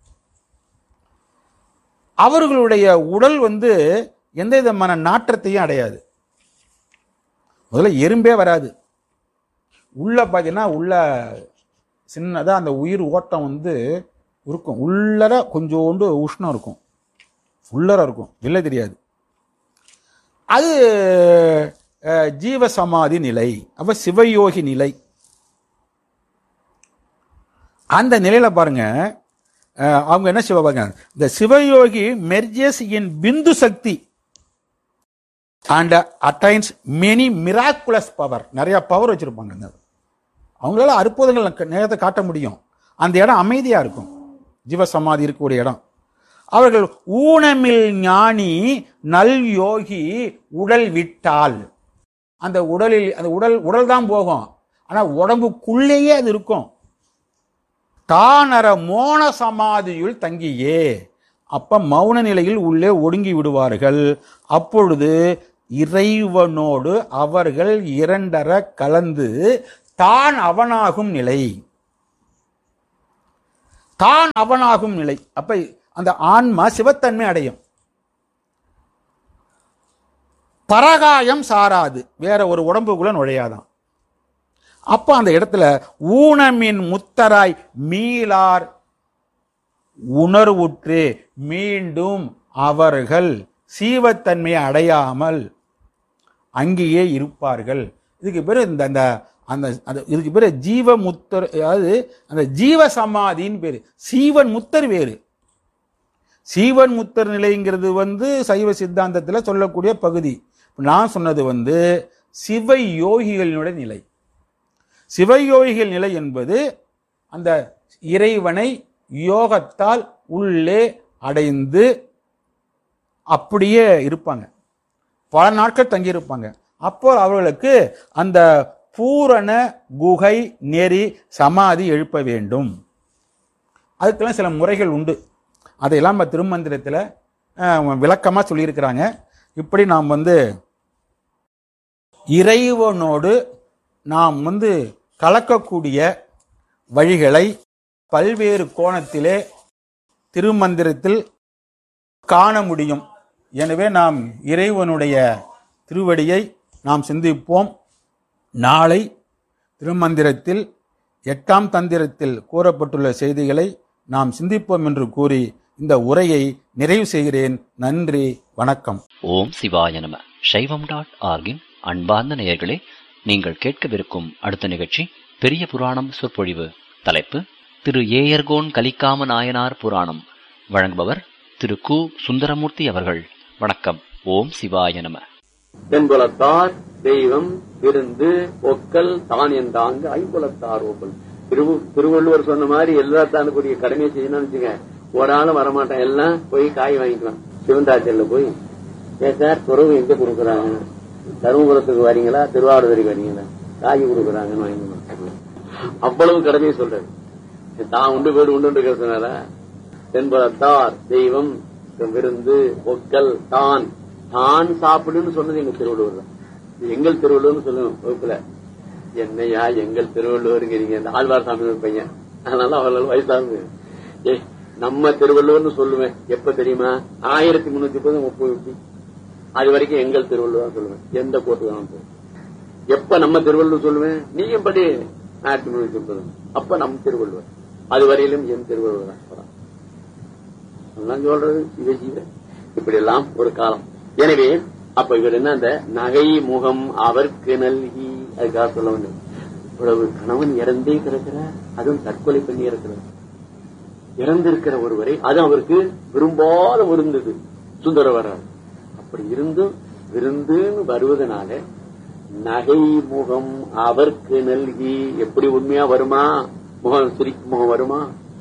அவர்களுடைய உடல் வந்து எந்த விதமான நாற்றத்தையும் அடையாது முதல்ல எறும்பே வராது உள்ள பார்த்தீங்கன்னா உள்ள சின்னதாக அந்த உயிர் ஓட்டம் வந்து இருக்கும் உள்ளர கொஞ்சோண்டு உஷ்ணம் இருக்கும் உள்ளர இருக்கும் வெளில தெரியாது அது அஹ், ஜீவசமாதி நிலை அப்ப சிவயோகி நிலை அந்த நிலையில பாருங்க அஹ், அவங்க என்ன சிவ பாருங்க இந்த சிவயோகி merges in bindu shakti and attains many miraculous power நிறைய பவர் வச்சிருப்பாங்க அந்த அவங்களால அற்புதங்கள் ந- நேரத்தை காட்ட முடியும் அந்த இடம் அமைதியா இருக்கும் ஜீவசமாதி இருக்கக்கூடிய இடம் அவர்கள் ஊனமில் ஞானி நல் யோகி உடல் விட்டால் அந்த உடலில் அந்த உடல் உடல் தான் போகும் ஆனா உடம்புக்குள்ளேயே அது இருக்கும் தானர மோன சமாதியுள் தங்கியே அப்ப மௌன நிலையில் உள்ளே ஒடுங்கி விடுவார்கள் அப்பொழுது இறைவனோடு அவர்கள் இரண்டர கலந்து தான் அவனாகும் நிலை தான் அவனாகும் நிலை அப்ப அந்த ஆன்மா சிவத்தன்மை அடையும் பரகாயம் சாராது வேற ஒரு உடம்புக்குள்ள நுழையாதான் அப்ப அந்த இடத்துல ஊனமின் முத்தராய் மீளார் உணர்வுற்று மீண்டும் அவர்கள் சீவத்தன்மையை அடையாமல் அங்கேயே இருப்பார்கள் இதுக்கு பேர் இந்த அந்த அந்த அந்த இதுக்கு பேர் ஜீவ முத்தர் அதாவது அந்த ஜீவ சமாதின்னு பேரு சீவன் முத்தர் வேறு சீவன் முத்தர் நிலைங்கிறது வந்து சைவ சித்தாந்தத்துல சொல்லக்கூடிய பகுதி நான் சொன்னது வந்து சிவ யோகிகளினுடைய நிலை சிவயோகிகள் நிலை என்பது அந்த இறைவனை யோகத்தால் உள்ளே அடைந்து அப்படியே இருப்பாங்க பல நாட்கள் தங்கியிருப்பாங்க அப்போ அவர்களுக்கு அந்த பூரண குகை நெறி சமாதி எழுப்ப வேண்டும் அதுக்கெல்லாம் சில முறைகள் உண்டு அதையெல்லாம் நம்ம திருமந்திரத்தில் விளக்கமாக சொல்லியிருக்கிறாங்க இப்படி நாம் வந்து இறைவனோடு நாம் வந்து கலக்கக்கூடிய வழிகளை பல்வேறு கோணத்திலே திருமந்திரத்தில் காண முடியும் எனவே நாம் இறைவனுடைய திருவடியை நாம் சிந்திப்போம் நாளை திருமந்திரத்தில் எட்டாம் தந்திரத்தில் கூறப்பட்டுள்ள செய்திகளை நாம் சிந்திப்போம் என்று கூறி இந்த உரையை நிறைவு செய்கிறேன் நன்றி வணக்கம் ஓம் சிவாய நம சைவம் டாட் ஆர்கின் அன்பார்ந்த நேயர்களே நீங்கள் கேட்கவிருக்கும் அடுத்த நிகழ்ச்சி பெரிய புராணம் சொற்பொழிவு தலைப்பு திரு ஏயர்கோன் கலிக்காம நாயனார் புராணம் வழங்குபவர் திரு கு சுந்தரமூர்த்தி அவர்கள் வணக்கம் ஓம் சிவாய நம தென்புலத்தார் தெய்வம் விருந்து ஒக்கல் தான் என்றாங்க ஐம்புலத்தார் ஒக்கல் திரு திருவள்ளுவர் சொன்ன மாதிரி எல்லாத்தானுக்குரிய கடமையை செய்யணும்னு வச்சுங்க ஒரு ஆளும் வரமாட்டான் எல்லாம் போய் காய் வாங்கிக்கலாம் சிவந்தாச்சல்ல போய் ஏ சார் துறவு எங்க கொடுக்குறாங்க தருமபுரத்துக்கு வரீங்களா திருவாரூருக்கு வரீங்களா காய் கொடுக்குறாங்கன்னு வாங்கிக்கலாம் அவ்வளவு கடமையை சொல்றாரு தான் உண்டு வீடு உண்டு சொன்னாரா தென்புலத்தார் தெய்வம் விருந்து ஒக்கல் தான் தான் சாப்பிடுன்னு சொன்னது எங்க திருவள்ளுவர் தான் இது எங்கள் திருவள்ளுவர்னு சொல்லணும் வகுப்புல என்னையா எங்கள் திருவள்ளுவருங்கிறீங்க இந்த ஆழ்வார் சாமி ஒரு பையன் அதனால அவர்கள் வயசாகுது ஏ நம்ம திருவள்ளுவர்னு சொல்லுவேன் எப்ப தெரியுமா ஆயிரத்தி முன்னூத்தி முப்பது முப்பது அது வரைக்கும் எங்கள் திருவள்ளுவர் சொல்லுவேன் எந்த கோர்ட்டு வேணாலும் போ. எப்ப நம்ம திருவள்ளுவர் சொல்லுவேன் நீயும் படி ஆயிரத்தி முன்னூத்தி முப்பது அப்ப நம் திருவள்ளுவர் அது வரையிலும் என் திருவள்ளுவர் தான் சொல்றான். அதெல்லாம் சொல்றது இதை செய்வ இப்படி எல்லாம் ஒரு காலம் எனவே அப்ப இவர் என்ன அந்த நகை முகம் அவர்க்கு நல்கி அதுக்காக சொல்ல வேண்டும் இவ்வளவு கணவன் இறந்தே கிடக்கிறார் அதுவும் தற்கொலை பண்ணி இருக்கிறார் இறந்திருக்கிற ஒருவரை அது அவருக்கு விரும்பாத விருந்தது சுந்தர வராது அப்படி இருந்தும் விருந்துன்னு வருவதனால நகை முகம் அவர்க்கு நல்கி எப்படி உண்மையா வருமா முகம் சிரிக்கும் முகம் வருமா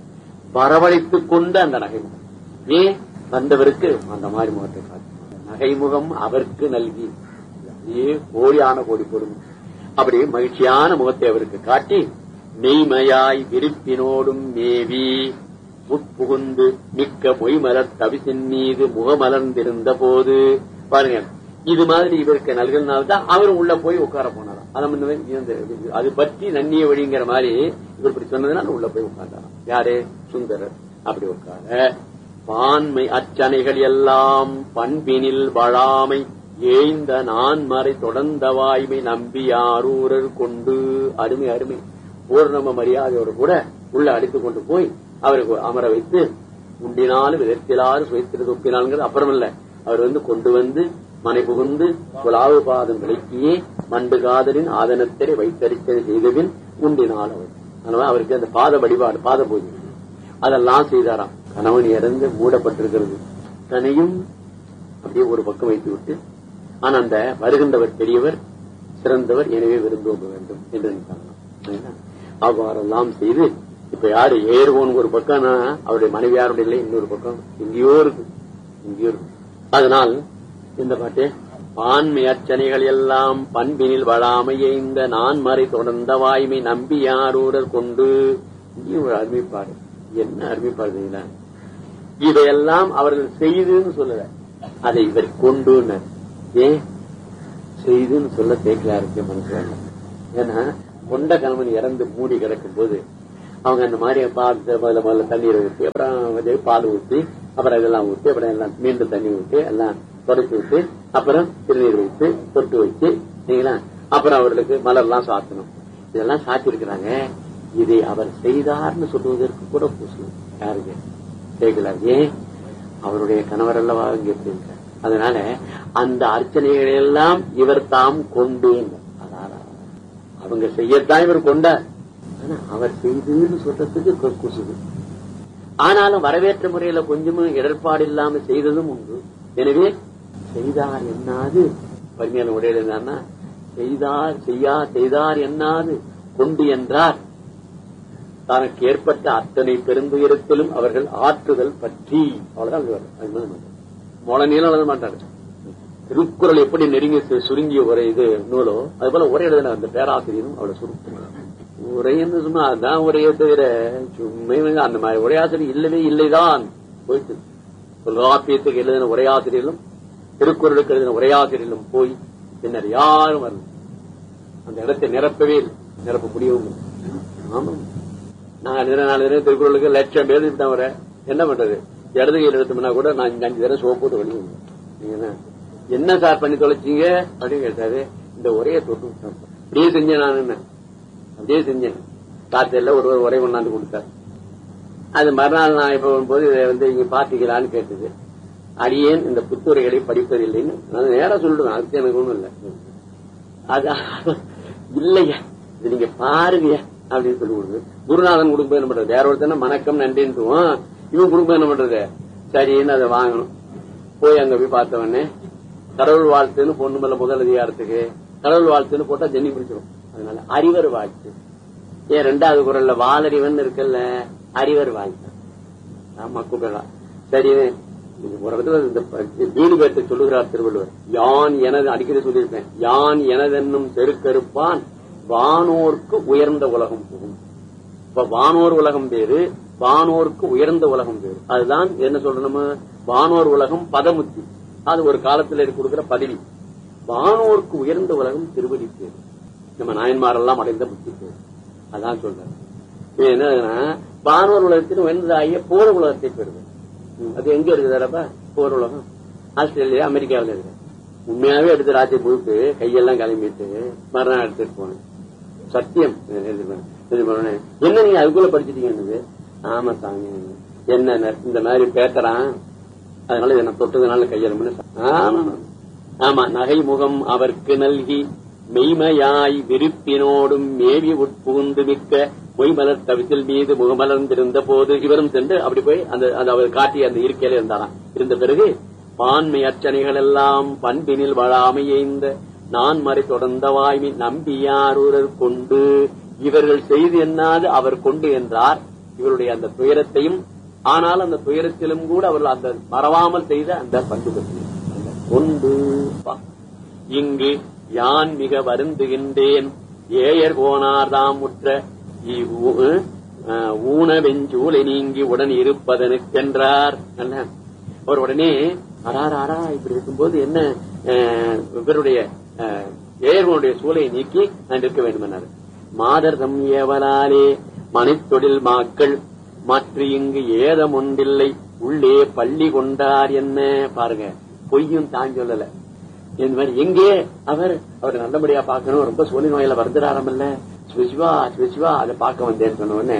வரவழைத்துக் கொண்ட அந்த நகை முகம் ஏன் வந்தவருக்கு அந்த மாதிரி முகத்தை காட்டும் நகைமுகம் அவருக்கு நல்கி அப்படியே கோடியான கோடி கொடுமை அப்படி மகிழ்ச்சியான முகத்தை அவருக்கு காட்டி மெய்மையாய் விருப்பினோடும் மேவி உட்புகுந்து மிக்க மொய்மலர் தவிசின் மீது முகமலர்ந்திருந்த போது பாருங்க இது மாதிரி இவருக்கு நல்கினால்தான் அவரும் உள்ள போய் உட்கார போனாராம் அதை முன்னமே இந்த- அது பற்றி நன்னிய வழிங்கிற மாதிரி இவர் இப்படி சொன்னதுனால உள்ள போய் உட்கார்ந்தாராம் யாரு சுந்தரர் அப்படி உட்கார பான்மை அச்சனைகள் எல்லாம் பண்பினில் வழாமை ஏய்ந்த நான்மறை தொடர்ந்த வாய்மை நம்பி ஆரூரர் கொண்டு அருமை அருமை பூர்ணம மரியாதையோடு கூட உள்ள அடித்துக் கொண்டு போய் அவருக்கு அமர வைத்து உண்டினாலும் விதத்திலாறு சுயத்திரு துப்பினாலுங்கிறது அப்புறமல்ல அவர் வந்து கொண்டு வந்து மனை புகுந்து குலாவு பாதம் விளக்கியே மண்டு காதலின் ஆதனத்திரை வைத்தறிச்சதை செய்தபின் உண்டினால் அவர் அதனால அவருக்கு அந்த பாத வழிபாடு பாத பூஜை அதெல்லாம் செய்தாராம் கணவன் இறந்து மூடப்பட்டிருக்கிறது தன்னையும் அப்படியே ஒரு பக்கம் வைத்து விட்டு ஆனா அந்த வருகின்றவர் பெரியவர் சிறந்தவர் எனவே விருந்தோம்ப வேண்டும் என்று நினைத்தாங்களாம் அவ்வாறெல்லாம் செய்து இப்ப யாரு ஏறுவோன் ஒரு பக்கம்னா அவருடைய மனைவியாருடைய இல்லை இன்னொரு பக்கம் எங்கேயோ இருக்கு எங்கேயோ இருக்கு அதனால் இந்த பாட்டு பான்மை அர்ச்சனைகள் எல்லாம் பண்பினில் வளாமைய இந்த நான்மறை தொடர்ந்த வாய்மை நம்பி யாரூரர் கொண்டு இங்கேயும் ஒரு அருமைப்பாடு என்ன அருமைப்பாடு தெரியுங்களா? இதையெல்லாம் அவர்கள் செய்துன்னு சொல்லல அதை இவர் கொண்டு ஏன் செய்துன்னு சொல்ல தேக்கலா இருக்கு மனசு ஏன்னா கொண்ட கணவன் இறந்து மூடி கிடக்கும் போது அவங்க அந்த மாதிரி பார்த்து முதல்ல முதல்ல தண்ணீரை ஊற்றி அப்புறம் வந்து பால் ஊற்றி அப்புறம் இதெல்லாம் ஊற்றி அப்புறம் எல்லாம் மீண்டும் தண்ணி ஊற்றி எல்லாம் தொடச்சி விட்டு அப்புறம் திருநீர் வைத்து தொட்டு வச்சு சரிங்களா அப்புறம் அவர்களுக்கு மலர்லாம் சாத்தணும் இதெல்லாம் சாத்திருக்கிறாங்க இதை அவர் செய்தார்னு சொல்வதற்கு கூட பூசு யாருக்கு கேட்கல ஏன் அவருடைய கணவர் அல்லவா இங்க எப்படி இருக்கார் அதனால அந்த அர்ச்சனைகளை எல்லாம் இவர் தாம் கொண்டு அதாரா அவங்க செய்யத்தான் இவர் கொண்டார் ஆனா அவர் செய்துன்னு சொல்றதுக்கு கொ- குசுது ஆனாலும் வரவேற்ற முறையில கொஞ்சமும் இடர்பாடு இல்லாம செய்ததும் உண்டு எனவே செய்தார் என்னாது பரிமையான உடையில என்னன்னா செய்தார் செய்யா செய்தார் என்னாது கொண்டு என்றார் தனக்கு ஏற்பட்ட அத்தனை பெருந்துயரத்திலும் அவர்கள் ஆற்றுதல் பற்றி அவ்வளவுதான் எழுதுவார். அது மாதிரி மாட்டார். மொள நீளம் எழுத மாட்டாரு திருக்குறள் எப்படி நெருங்கி சு- சுருங்கிய ஒரு இது நூலோ அது போல உரை எழுதின அந்த பேராசிரியரும் அவ்வளவு சுருக்கம் உரைன்னு சும்மா அதான் உரையே தவிர சும்மா இவங்க அந்த மாதிரி உரையாசிரியர் இல்லவே இல்லைதான் போயிட்டு தொல்காப்பியத்துக்கு எழுதின உரையாசிரியர்களும் திருக்குறளுக்கு எழுதின உரையாசிரியர்களும் போய் பின்னர் யாரும் வரல அந்த இடத்தை நிரப்பவே இல்லை நிரப்ப முடியவும் இல்லை. ஆமாம் நான் எழுதின நாலு தடவை திருக்குறளுக்கு லட்சம் பேர் எழுதிட்டேன் வர என்ன பண்றது இடது கையில் எடுத்தோம்னா கூட நான் இந்த அஞ்சு தடவை சோப்பு போட்டு வெளியே வந்தேன். நீங்க என்ன என்ன சார் பண்ணி தொலைச்சீங்க அப்படின்னு கேட்டாரு இந்த உரையை தொட்டு விட்டேன். அப்படியே செஞ்சேன் நான் என்ன அப்படியே செஞ்சேன் காத்தையில ஒரு ஒரு உரை கொண்டாந்து கொடுத்தார் அது மறுநாள் நான் இப்ப வரும்போது இதை வந்து இங்க பாத்தீங்களான்னு கேட்டது அடியேன் இந்த புத்துரைகளை படிப்பதில்லைன்னு நான் நேரா சொல்லிடுவேன் அதுக்கு எனக்கு ஒண்ணும் இல்லை அது இல்லையா இது நீங்க பாருங்க அப்படின்னு சொல்லி கொடுக்குது குருநாதன் கொடுக்கும்போது என்ன பண்றது வேற ஒருத்தன வணக்கம் நன்றின்ட்டுவோம் இவன் கொடுக்கும்போது என்ன பண்றது சரின்னு அதை வாங்கணும் போய் அங்க போய் பார்த்த உடனே கடவுள் வாழ்த்துன்னு பொண்ணு மேல முதல் அதிகாரத்துக்கு கடவுள் வாழ்த்துன்னு போட்டா ஜென்னி பிடிச்சிடும் அதனால அறிவர் வாழ்த்து ஏன் ரெண்டாவது குரல்ல வாலறிவன் இருக்குல்ல அறிவர் வாழ்த்து ஆமா கூப்பிடலாம் சரி இது ஒரு இடத்துல இந்த ப- வீடு பேர்த்தை சொல்லுகிறார் திருவள்ளுவர் யான் எனது அடிக்கடி சொல்லியிருப்பேன் யான் எனதென்னும் செருக்கறுப்பான் வானோர்க்கு உயர்ந்த உலகம் புகும் இப்ப வானோர் உலகம் வேறு வானோருக்கு உயர்ந்த உலகம் வேறு அதுதான் என்ன சொல்றோம் வானோர் உலகம் பதமுத்தி அது ஒரு காலத்துல கொடுக்கிற பதவி வானோருக்கு உயர்ந்த உலகம் திருவடி பேரு நம்ம நாயன்மாரெல்லாம் அடைந்த புத்தி பேரு அதான் சொல்றேன் இது என்னன்னா வானோர் உலகத்தின் உயர்ந்ததாகிய போர் உலகத்தை பெறுது ம், அது எங்க இருக்குதாரப்பா போர் உலகம் ஆஸ்திரேலியா அமெரிக்காவில் இருக்கு உண்மையாவே எடுத்து ராத்திரி முழுக்கு கையெல்லாம் கிளம்பிட்டு மறுநாள் எடுத்துட்டு போனேன் சத்தியம் எழுதி பண்ணேன். எழுதி பண்ணேன். என்ன நீங்க அதுக்குள்ள படிச்சிட்டீங்க ஆமா சாமி என்ன இந்த மாதிரி பேசுறான் அதனால என்ன தொட்டதுனால கையெழும்புன்னு ஆமா ஆமா நகை முகம் அவர்க்கு நல்கி மெய்மையாய் விருப்பினோடும் மேவி உட்புகுந்து மிக்க மொய்மலர் தவிசில் மீது முகமலர்ந்திருந்த போது இவரும் சென்று அப்படி போய் அந்த அந்த அவர் காட்டிய அந்த இருக்கையில இருந்தாராம் இருந்த பிறகு பான்மை அர்ச்சனைகள் எல்லாம் பண்பினில் வழாமை எய்ந்த நான் மறை தொடர்ந்த வாய்மை நம்பியாரூரர் கொண்டு இவர்கள் செய்து என்னாது அவர் கொண்டு என்றார் இவருடைய அந்த துயரத்தையும் ஆனால் அந்த துயரத்திலும் கூட அவர்கள் அந்த மறவாமல் செய்த அந்த பண்பு பற்றி அந்த கொண்டு பா. இங்கு யான் மிக வருந்துகின்றேன் ஏயர் கோனார் தாம் முற்ற இவ்வூ- அஹ், ஊன வெஞ்சூலை நீங்கி உடன் இருப்பதனுக்கென்றார் அல்ல அவர் உடனே அடாரா அடா இப்படி இருக்கும்போது என்ன அஹ், இவருடைய அஹ், ஏயர்களுடைய சூளை நீக்கி நான் இருக்க வேண்டும் என்னாரு மாதர் தம் ஏவலாலே மனைத்தொழில் மாக்கள் மற்ற இங்கு ஏதம் ஒன்றில்லை உள்ளே பள்ளி கொண்டார் என்ன பாருங்க பொய்யும் தான் சொல்லல இந்த மாதிரி எங்கே அவர் அவர் நல்லபடியா பார்க்கணும் ரொம்ப சோழி நோயில வருந்துறாரமல்ல சிவசிவா சிவசிவா அதை பார்க்க வந்தேன்னு சொன்ன உடனே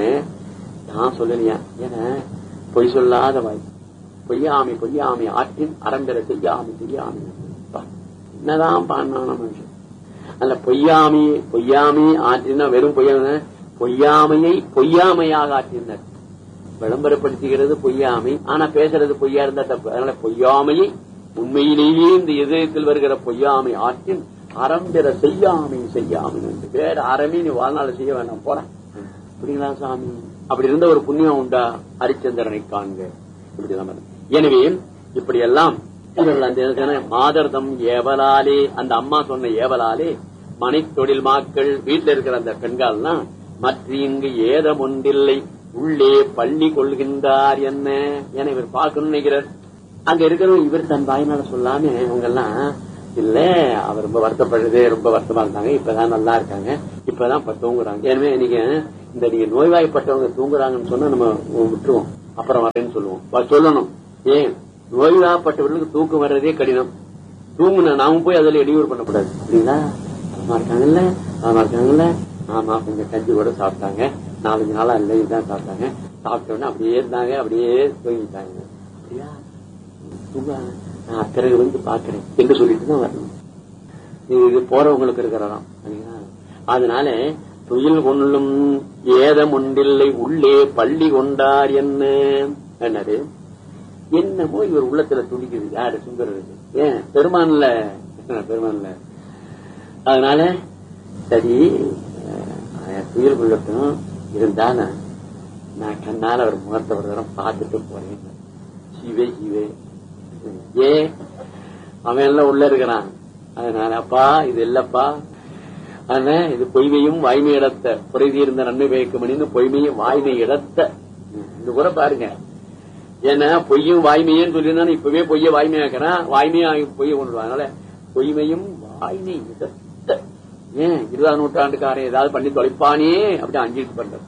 நான் சொல்லலையா ஏன்னா பொய் சொல்லாத வாய் பொய்யாமை பொய்யாமை ஆற்றின் அரம்பெற செய்யாமை செய்யாமை அப்பா, என்னதான் பாடினான மனுஷன் அல்ல பொய்யாமை பொய்யாமை ஆற்றினா வெறும் பொய்யாம பொய்யாமையை பொய்யாமையாக ஆற்றினார் விளம்பரப்படுத்துகிறது பொய்யாமை ஆனா பேசுறது பொய்யா இருந்தா தப்பு அதனால பொய்யாமையை உண்மையிலேயே இந்த இதயத்தில் வருகிற பொய்யாமை ஆற்றின் அறம்பிற செய்யாமை செய்யாமை என்று வேற அறமே நீ வாழ்நாள் செய்ய வேண்டாம் போறேன் அப்படிங்களா சாமி அப்படி இருந்த ஒரு புண்ணியம் உண்டா ஹரிச்சந்திரனை காண்க இப்படிதான் வருது. எனவே இப்படி எல்லாம் இவர்கள் அந்த இடத்துல மாதர்தம் ஏவலாலே அந்த அம்மா சொன்ன ஏவலாலே மனை தொழில் மாக்கள் வீட்டுல இருக்கிற அந்த பெண்கள்லாம் மற்ற இங்கு ஏதம் ஒன்றில்லை உள்ளே பள்ளி கொள்கின்றார் என்ன என இவர் பார்க்கணும்னு நினைக்கிறார் அங்க இருக்கிறவங்க இவர் தன் வாயினால சொல்லாம அவங்க எல்லாம் இல்ல அவர் ரொம்ப வருத்தப்படுறது ரொம்ப வருத்தமா இருந்தாங்க இப்பதான் நல்லா இருக்காங்க இப்பதான் இப்ப தூங்குறாங்க எனவே நீங்க இந்த நீங்க நோய்வாய்ப்பட்டவங்க தூங்குறாங்கன்னு சொன்னா நம்ம விட்டுருவோம் அப்புறம் வரேன்னு சொல்லுவோம் வ- சொல்லணும் ஏன் நோய்வாய்ப்பட்டவர்களுக்கு தூக்கம் வர்றதே கடினம் தூங்குன நாம போய் அதுல இடையூறு பண்ணக்கூடாது அப்படிங்களா நலமா இருக்காங்கல்ல நலமா இருக்காங்கல்ல ஆமா கொஞ்சம் கஞ்சி கூட சாப்பிட்டாங்க நாலஞ்சு நாளா இல்லை இதுதான் சாப்பிட்டாங்க சாப்பிட்ட உடனே அப்படியே இருந்தாங்க அப்படியே தூங்கிட்டாங்க அப்படியா தூங்குறாங்க நான் பிறகு வந்து பாக்குறேன் என்று சொல்லிட்டு தான் வரணும் இது இது போறவங்களுக்கு இருக்கிறதாம் சரிங்களா? அதனால துயில் கொள்ளும் ஏதம் ஒன்றில்லை உள்ளே பள்ளி கொண்டார் என்ன என்னது என்னமோ இவர் உள்ளத்துல துடிக்குது யாரு சுந்தரருக்கு ஏன் பெருமான்ல பெருமான்ல அதனால சரி அஹ், துயில் கொள்ளட்டும் இருந்தாலும் நான் கண்ணால அவர் முகத்தை ஒரு தரம் பார்த்துட்டு போறேன் சிவே சிவே ஏ அவன் எல்லாம் உள்ள இருக்கிறான் அதனால அப்பா இது இல்லப்பா அதனால இது பொய்மையும் வாய்மை இடத்த குறைதி இருந்த நன்மை பயக்குமணின்னு பொய்மையும் வாய்மை இடத்த இந்த கூட பாருங்க ஏன்னா பொய்யும் வாய்மையும் சொல்லியிருந்தாலும் இப்பவே பொய்ய வாய்மையாக்குறான் வாய்மையா பொய்ய கொண்டு வா. அதனால பொய்மையும் வாய்மை இடத்த ஏன் இருபதாம் நூற்றாண்டுக்காரன் ஏதாவது பண்ணி தொலைப்பானே அப்படி அஞ்சிட்டு பண்றது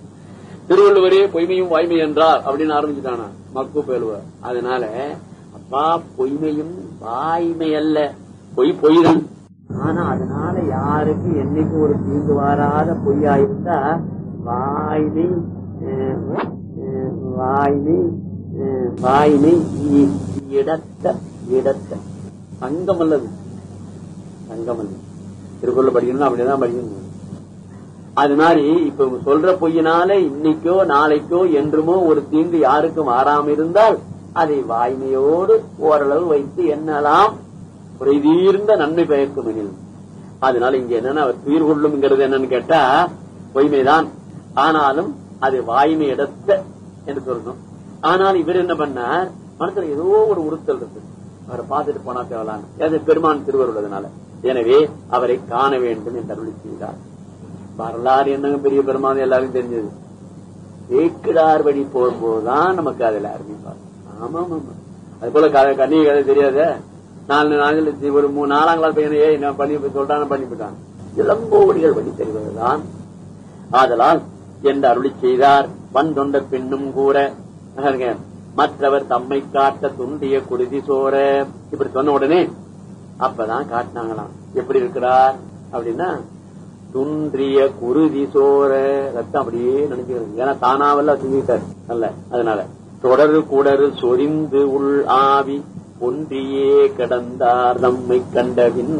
திருவள்ளுவரே பொய்மையும் வாய்மை என்றார் அப்படின்னு ஆரம்பிச்சுட்டானா மக்கு பேலுவர் அதனால அப்ப அப்பா பொய்மையும் வாய்மை அல்ல பொய் பொய் தான் ஆனா அதனால யாருக்கு என்னைக்கு ஒரு தீர்ந்து வராத பொய்யா இருந்தா வாய்மை அஹ், அஹ், வாய்மை அஹ், வாய்மை இ- இடத்த இடத்த சங்கம் அல்லது சங்கம் அல்லது திருக்குறள் படிக்கணும் அப்படிதான் படிக்கணும் அது மாதிரி இப்ப இவங்க சொல்ற பொய்யினால இன்னைக்கோ நாளைக்கோ என்றுமோ ஒரு தீங்கு யாருக்கும் வராம இருந்தால் அதை வாய்மையோடு ஓரளவு வைத்து எண்ணலாம் குறைதீர்ந்த நன்மை பயக்கும் எனில் அதனால இங்க என்னன்னா அவர் துயிர் கொள்ளும்ங்கிறது என்னன்னு கேட்டா பொய்மைதான் ஆனாலும் அது வாய்மை இடத்த என்று சொல்லணும் ஆனால் இவர் என்ன பண்ணார் மனசுல ஏதோ ஒரு உறுத்தல் இருக்கு அவரை பார்த்துட்டு போனா தேவலான்னு அது பெருமான் திருவருள்ளதுனால எனவே அவரை காண வேண்டும் என்று அருளி செய்தார் வரலாறு என்னங்க பெரிய பெருமான் எல்லாரும் தெரிஞ்சது சேக்கிடார் வழி போகும்போதுதான் நமக்கு அதுல அறிவிப்பார் ஆமா ஆமா அது போல க- கன்னிகை கதை தெரியாத நாலு நாங்கள் ஒரு மூணு நாலாம் கிளாஸ் பையனை ஏய் நான் பண்ணி சொல்றான பண்ணிவிட்டான் இளங்கோடிகள் வழி தெரிவதுதான் ஆதலால் என்று அருளி செய்தார் வன் தொண்ட பெண்ணும் கூற பாருங்க, மற்றவர் தம்மை காட்ட துண்டிய குருதி சோர இப்படி சொன்ன உடனே அப்பதான் காட்டினாங்களாம் எப்படி இருக்கிறார் அப்படின்னா துன்றிய குருதி சோர ரத்தம் அப்படியே நினைச்சுக்கிறது ஏன்னா தானாவல்ல தூங்கிட்டார் அல்ல அதனால தொடரு குடரு சொரிந்து உள் ஆவி ஒன்றியே கடந்தார் நம்மை கண்டபின்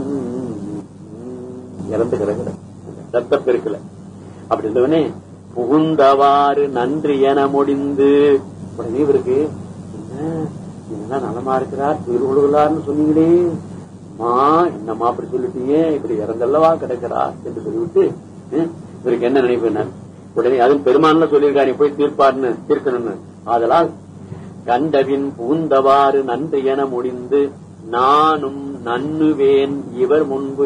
இறந்து கிடக்கிற ரத்த பெருக்கல அப்படி இருந்தவனே புகுந்தவாறு நன்றி என முடிந்து உடனே இவருக்கு என்ன என்னதான் நலமா இருக்கிறார் திருவுழுகிறார்னு சொன்னீங்களே அம்மா என்னம்மா அப்படி சொல்லிட்டீங்க இப்படி இறந்தல்லவா கிடக்கிறார் என்று சொல்லிவிட்டு ஹம், இவருக்கு என்ன நினைப்பு என்ன உடனே அதுவும் பெருமான்ல சொல்லியிருக்காரு போய் தீர்ப்பார்னு தீர்க்கணும்னு ஆதலால் கண்டபின் புகுந்தவாறு நன்றி என முடிந்து நானும் நன்னுவேன் இவர் முன்பு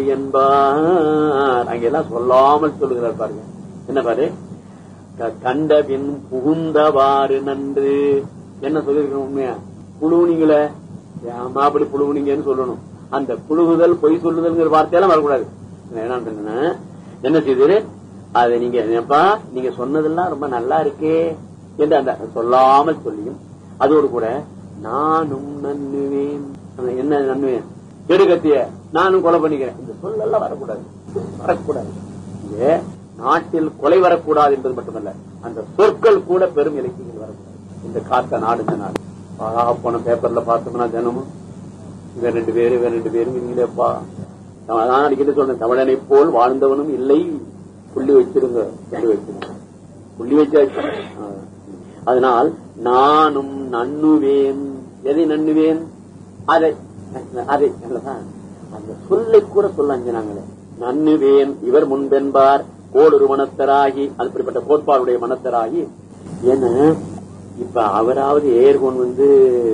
என்பார் அங்கெல்லாம் சொல்லாமல் சொல்லுகிறார் பாருங்க என்ன பாரு க- கண்டபின் புகுந்தவாறு நன்று என்ன சொல்லிருக்கணும் உண்மையா புழுவுனீங்களே ஏமா அப்படி புழுவுனீங்கன்னு சொல்லணும் அந்த புழுகுதல் பொய் சொல்லுதல்ங்கிற வார்த்தையெல்லாம் வரக்கூடாது என்ன என்ன செய்து அதை நீங்க ஏப்பா நீங்க சொன்னதெல்லாம் ரொம்ப நல்லா இருக்கே என்று அந்த சொல்லாமல் சொல்லியும் அதோடு கூட நானும் நன்னுவேன் அந்த என்ன நன்னுவேன் எடுக்கத்திய நானும் கொலை பண்ணிக்கிறேன் இந்த சொல்லெல்லாம் வரக்கூடாது வரக்கூடாது இங்கே நாட்டில் கொலை வரக்கூடாது என்பது மட்டுமல்ல அந்த சொற்கள் கூட பெரும் இலக்கியங்கள் வரக்கூடாது இந்த காத்த நாடு இந்த நாடு ஆஹா, போன பேப்பர்ல பார்த்தோம்னா தினமும் இவன் ரெண்டு பேரு இவன் ரெண்டு பேரும் இல்லையப்பா நான் அதான் அடிக்கடி சொல்றேன் தமிழனை போல் வாழ்ந்தவனும் இல்லை புள்ளி வச்சிருங்க புள்ளி வச்சிருங்க புள்ளி வச்சாச்சு ஆ. அதனால் நானும் நன்னுவேன் எதை நன்னுவேன் அதை அதை அல்லவா? அந்த சொல்லை கூட சொல்ல அஞ்சினாங்களே நன்னுவேன் இவர் முன்பென்பார் கோடொரு மனத்தராகி அப்படிப்பட்ட கோட்பாடுடைய மனத்தராகி ஏன்னா இப்ப அவராவது ஏர்கோன் வந்து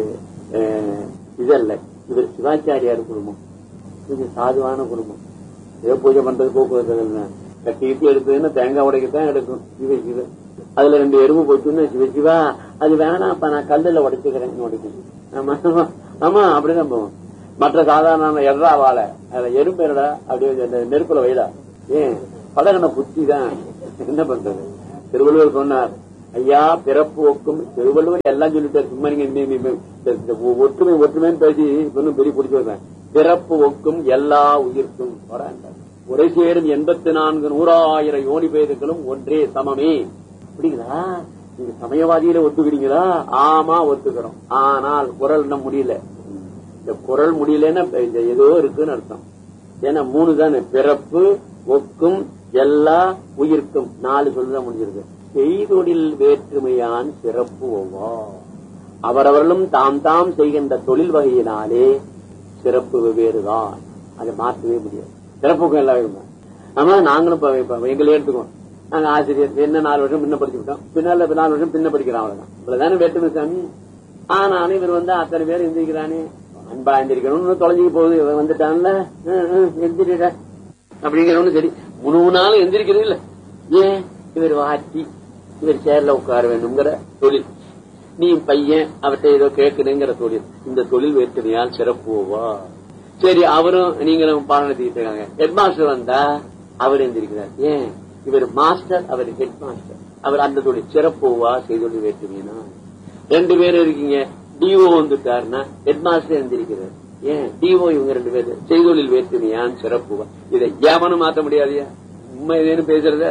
அஹ், இதல்ல இவர் சிவாச்சாரியார் குடும்பம் இது சாதுவான குடும்பம் ஏதோ பூஜை பண்றது போக்குவரத்து இல்லை. கட்டி கிட்டி எடுத்ததுன்னா தேங்காய் உடைக்கத்தான் எடுக்கும் சிவ சிவ அதுல ரெண்டு எறும்பு போச்சுன்னு சிவ சிவா அது வேணாம்ப்பா நான் கல்லுல உடைச்சுக்கிறேன் உடைக்கும் ஆமா ஆமா, ஆமா அப்படிதான் போவோம் மற்ற சாதாரண எறா வாழை அதுல எறும்பு என்னடா அப்படியே அந்த நெருப்புல வைடா ஏன் பழகின புத்தி தான் என்ன பண்றது திருவள்ளுவர் சொன்னார் ஐயா பிறப்பு ஒக்கும் திருவள்ளுவர் எல்லாம் சொல்லிட்டார் சும்மா நீங்க இந்த- இந்த- இந்த- இந்த ஒற்றுமை ஒற்றுமைன்னு பேசி இப்ப இன்னும் பெரிய பிடிச்சு வைக்கிறேன் பிறப்பு ஒக்கும் எல்லா உயிர்க்கும் வராண்டார். உரை சேரும் எண்பத்தி நான்கு நூறாயிரம் யோனி பேதுகளும் ஒன்றே சமமே புரியுதா நீங்க சமயவாதியில ஒத்துக்கிறீங்களா ஆமா ஒத்துக்கிறோம் ஆனால் குரல் இன்னும் முடியல இந்த குரல் முடியலன்னா இப்ப இந்த ஏதோ இருக்குன்னு அர்த்தம் ஏன்னா மூணு தானே பிறப்பு ஒக்கும் எல்லா உயிர்க்கும் நாலு சொல்லுதான் முடிஞ்சிருக்கு செய்தொழில் வேற்றுமையான் சிறப்பு ஒவ்வா அவரவர்களும் தாம் தாம் செய்கின்ற தொழில் வகையினாலே சிறப்பு வெவ்வேறுதான் அதை மாற்றவே முடியாது சிறப்புக்கும் எல்லாம் இருக்கும் ஆமா நாங்களும் இப்ப இப்ப எங்களை எடுத்துக்கோம் நாங்க ஆசிரியர் என்ன நாலு வருஷம் முன்ன படிச்சுட்டோம் பின்னால இப்ப நாலு வருஷம் பின்ன படிக்கிறோம் அவ்வளவுதான் இவ்வளவுதானே வேற்றுமை சாமி ஆனாலும் இவர் வந்து அத்தனை பேர் எந்திரிக்கிறானே அன்பா எந்திரிக்கணும்னு தொலைஞ்சிக்கு போகுது இவன் வந்துட்டான்ல ஹம், ஹம், எந்திரிட அப்படிங்கிறவனு சரி மூணு நாள் எந்திரிக்கிறது இல்ல ஏன் இவர் வாட்டி இவர் சேர்ல உட்கார வேண்டும்ங்கிற தொழில் நீ பையன் அவர்கிட்ட ஏதோ கேட்கணுங்கிற தொழில் இந்த தொழில் வேற்றுமையால் சிறப்புவா சரி அவரும் நீங்களும் பாடம் நடத்திட்டு இருக்காங்க ஹெட் மாஸ்டர் வந்தா அவர் எந்திரிக்கிறார் ஏன் இவர் மாஸ்டர் அவர் ஹெட் மாஸ்டர் அவர் அந்த தொழில் சிறப்புவா செய்தொழில் வேற்றுமையினா ரெண்டு பேரும் இருக்கீங்க டிஓ வந்துட்டாருன்னா ஹெட் மாஸ்டர் எழுந்திருக்கிறார் ஏன் டிஓ இவங்க ரெண்டு பேரு செய்தொழில் வேற்றுமையான் சிறப்பு இதை ஏமனும் மாத்த முடியாதியா உண்மை ஏதேனும் பேசுறத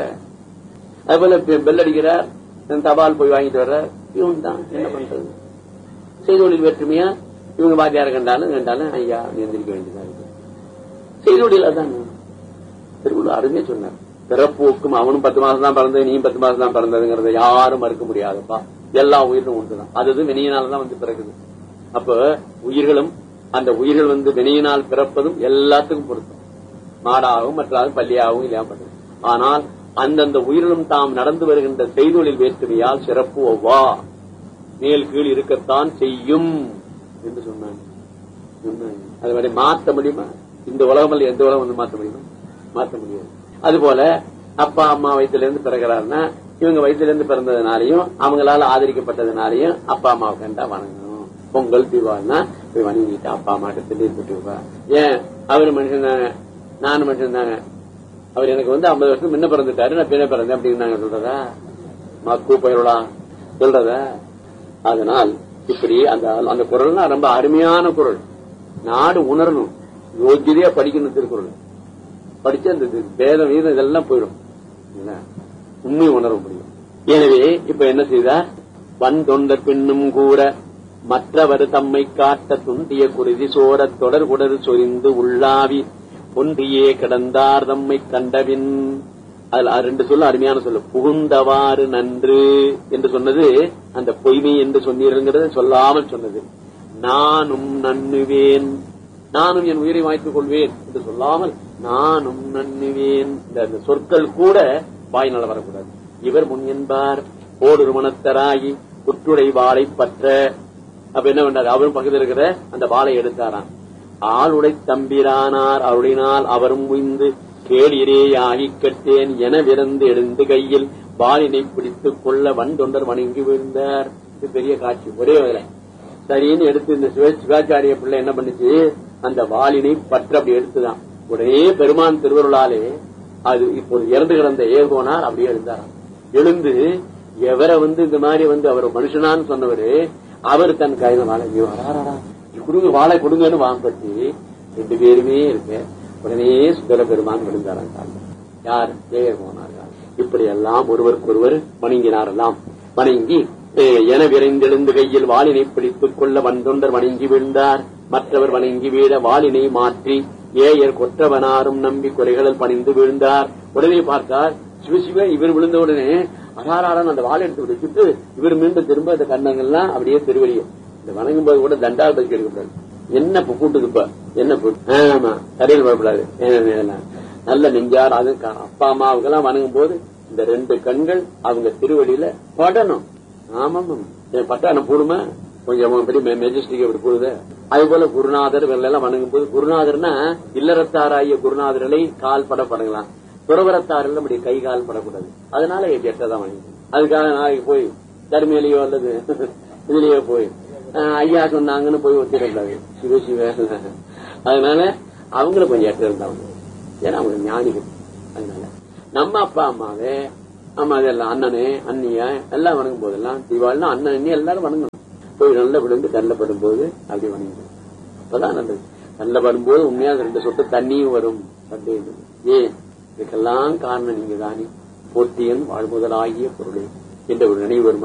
அதுபோல பெ- பெல் அடிக்கிறார் தபால் போய் வாங்கிட்டு வர்றார் இவன் தான் என்ன பண்றது செய்தொழில் வேற்றுமையா இவங்க வாத்தியார கண்டாலும் கண்டாலும் ஐயா நீ எந்திரிக்க வேண்டியதா இருக்கு செய்தொழில் அதான் திருக்குறள் அருமையா சொன்னார் பிறப்போக்கும் அவனும் பத்து மாசம் தான் பிறந்தது நீ பத்து மாசம் தான் பிறந்ததுங்கிறத யாரும் மறுக்க முடியாதுப்பா எல்லா உயிரும் ஒன்றுதான் அது வினையினால்தான் வந்து பிறகுது அப்ப உயிர்களும் அந்த உயிர்கள் வந்து வினையினால் பிறப்பதும் எல்லாத்துக்கும் பொருத்தம் மாடாகவும் மற்றாலும் பள்ளியாகவும் இல்லாம பண்ணுது ஆனால் அந்தந்த உயிரிலும் தாம் நடந்து வருகின்ற செய்தொழில் வேற்றுமையால் சிறப்பு ஒவ்வா மேல் கீழ் இருக்கத்தான் செய்யும் என்று சொன்னாங்க சொன்னாங்க. அது மாதிரி மாத்த முடியுமா இந்த உலகம் அல்ல எந்த உலகம் வந்து மாத்த முடியுமா மாத்த முடியாது அதுபோல அப்பா அம்மா வயித்துல இருந்து பிறகுறாருன்னா இவங்க வயித்துல இருந்து பிறந்ததுனாலையும் அவங்களால ஆதரிக்கப்பட்டதுனாலையும் அப்பா அம்மாவை கண்டா வணங்கணும் பொங்கல் தீபாவளினா போய் வணங்கிட்டு அப்பா அம்மா கிட்ட இருந்துட்டு ஏன் அவரு மனுஷன் தாங்க நானும் மனுஷன் தாங்க அவர் எனக்கு வந்து ஐம்பது வருஷம் முன்ன பிறந்துட்டாரு நான் பின்ன பிறந்தேன் அப்படின்னு நாங்க சொல்றதா மக்கு பயிரா சொல்றதா அதனால் இப்படி அந்த அந்த குரல்னா ரொம்ப அருமையான குரல் நாடு உணரணும் யோகியதையா படிக்கணும் திருக்குறள் படிச்சு அந்த இது வேதம் வீதம் இதெல்லாம் போயிடும் என்ன? உண்மை உணர முடியும் எனவே இப்ப என்ன செய்தார் வன் தொண்டர் பின்னும் கூட மற்றவர் தம்மை காட்ட துண்டிய குருதி சோரத் தொடர் குடர் சொரிந்து உள்ளாவி ஒன்றியே கிடந்தார் தம்மை கண்டபின் அதுல ரெண்டு சொல்ல அருமையான சொல்லு புகுந்தவாறு நன்று என்று சொன்னது அந்த பொய்மை என்று சொன்னீருங்கிறத சொல்லாமல் சொன்னது நானும் நன்னுவேன் நானும் என் உயிரை வாய்த்துக் கொள்வேன் என்று சொல்லாமல் நானும் நன்னுவேன் இந்த இந்த சொற்கள் கூட வாய்நாள வரக்கூடாது இவர் முன் என்பார் ஓடொரு மனத்தராகி குற்றுடை வாளை பற்ற அப்ப என்ன பண்றாரு அவரும் பக்கத்தில் இருக்கிற அந்த வாளை எடுத்தாராம் ஆளுடை தம்பிரானார் அருளினால் அவரும் உய்ந்து கேளிரேயாகி கட்டேன் என விரந்து எழுந்து கையில் வாளினை பிடித்துக் கொள்ள வன் தொண்டர் வணங்கி விழுந்தார் இது பெரிய காட்சி ஒரே வேலை சரின்னு எடுத்து இந்த சிவ சிவாச்சாரிய பிள்ளை என்ன பண்ணுச்சு அந்த வாளினை பற்ற அப்படி எடுத்துதான் உடனே பெருமான் திருவருளாலே அது இப்போது இறந்து கிடந்த ஏகோனார் அப்படியே எழுந்தாராம் எழுந்து எவரை வந்து இந்த மாதிரி வந்து அவர் மனுஷனான்னு சொன்னவரு அவர் தன் கையில வாழை ஐயோ, அடாடாடா, இது கொடுங்க வாழை கொடுங்கன்னு வாங்கப்பட்டு ரெண்டு பேருமே இருக்கு உடனே சுந்தர பெருமான் விழுந்தாராம் காலில். யார் ஏகோனார் இப்படி எல்லாம் ஒருவருக்கொருவர் வணங்கினாரெல்லாம் வணங்கி அஹ், என விரைந்தெழுந்து கையில் வாளினை பிடித்துக் கொள்ள வந்தொண்டர் வணங்கி வீழ்ந்தார் மற்றவர் வணங்கி வீழ வாளினை மாற்றி ஏயர் கொற்றவனாரும் நம்பி குறைகளில் பணிந்து வீழ்ந்தார் உடனே பார்த்தார் சிவசிவ இவர் விழுந்த உடனே அகாராடன் அந்த வாளை எடுத்து வச்சுட்டு இவர் மீண்டும் திரும்ப அந்த கண்ணங்கள்லாம் அப்படியே திருவடியும் இந்த வணங்கும் போது கூட தண்டாபதி எடுக்கக்கூடாது என்ன இப்ப கூட்டுது இப்ப என்ன கூட்டு ஆமா தரையில் வரக்கூடாது ஏன் இதெல்லாம் நல்ல நெஞ்சார் அது க- அப்பா அம்மாவுக்கெல்லாம் வணங்கும் போது இந்த ரெண்டு கண்கள் அவங்க திருவடியில படணும் ஆமாம் பட்டான போடுமா கொஞ்சம் பெரிய மெஜஸ்டிக் அப்படி போடுது அது போல குருநாதர் இவர்கள் எல்லாம் வணங்கும் போது குருநாதர்னா இல்லறத்தாராகிய குருநாதர்களை கால் பட படங்கலாம் துறவரத்தாரில் அப்படி கை கால் படக்கூடாது அதனால எட்டதான் வணங்கி அதுக்காக நாளைக்கு போய் தர்மையிலேயோ அல்லது இதுலயோ போய் அஹ், ஐயா சொன்னாங்கன்னு போய் ஒத்திடக்கூடாது சிவ சிவ அதனால அவங்கள கொஞ்சம் எட்ட இருந்தாங்க ஏன்னா அவங்க ஞானிகள் அதனால நம்ம அப்பா அம்மாவே அம்மா அதெல்லாம் அண்ணனே அண்ணியா எல்லாம் வணங்கும் போதெல்லாம் தீபாவளினா அண்ணன் அண்ணி எல்லாரும் வணங்கணும் போய் நல்ல விழுந்து கல்ல படும்போது அப்படி வணங்கணும் அப்பதான் நல்லது கல்ல படும்போது உண்மையா ரெண்டு சொட்டு தண்ணியும் வரும் சந்தேகம் இல்லை. ஏன் இதுக்கெல்லாம் காரணம் நீங்க தானே போற்றியன் வாழ்முதலாகிய பொருளே என்ற ஒரு நினைவு வரும்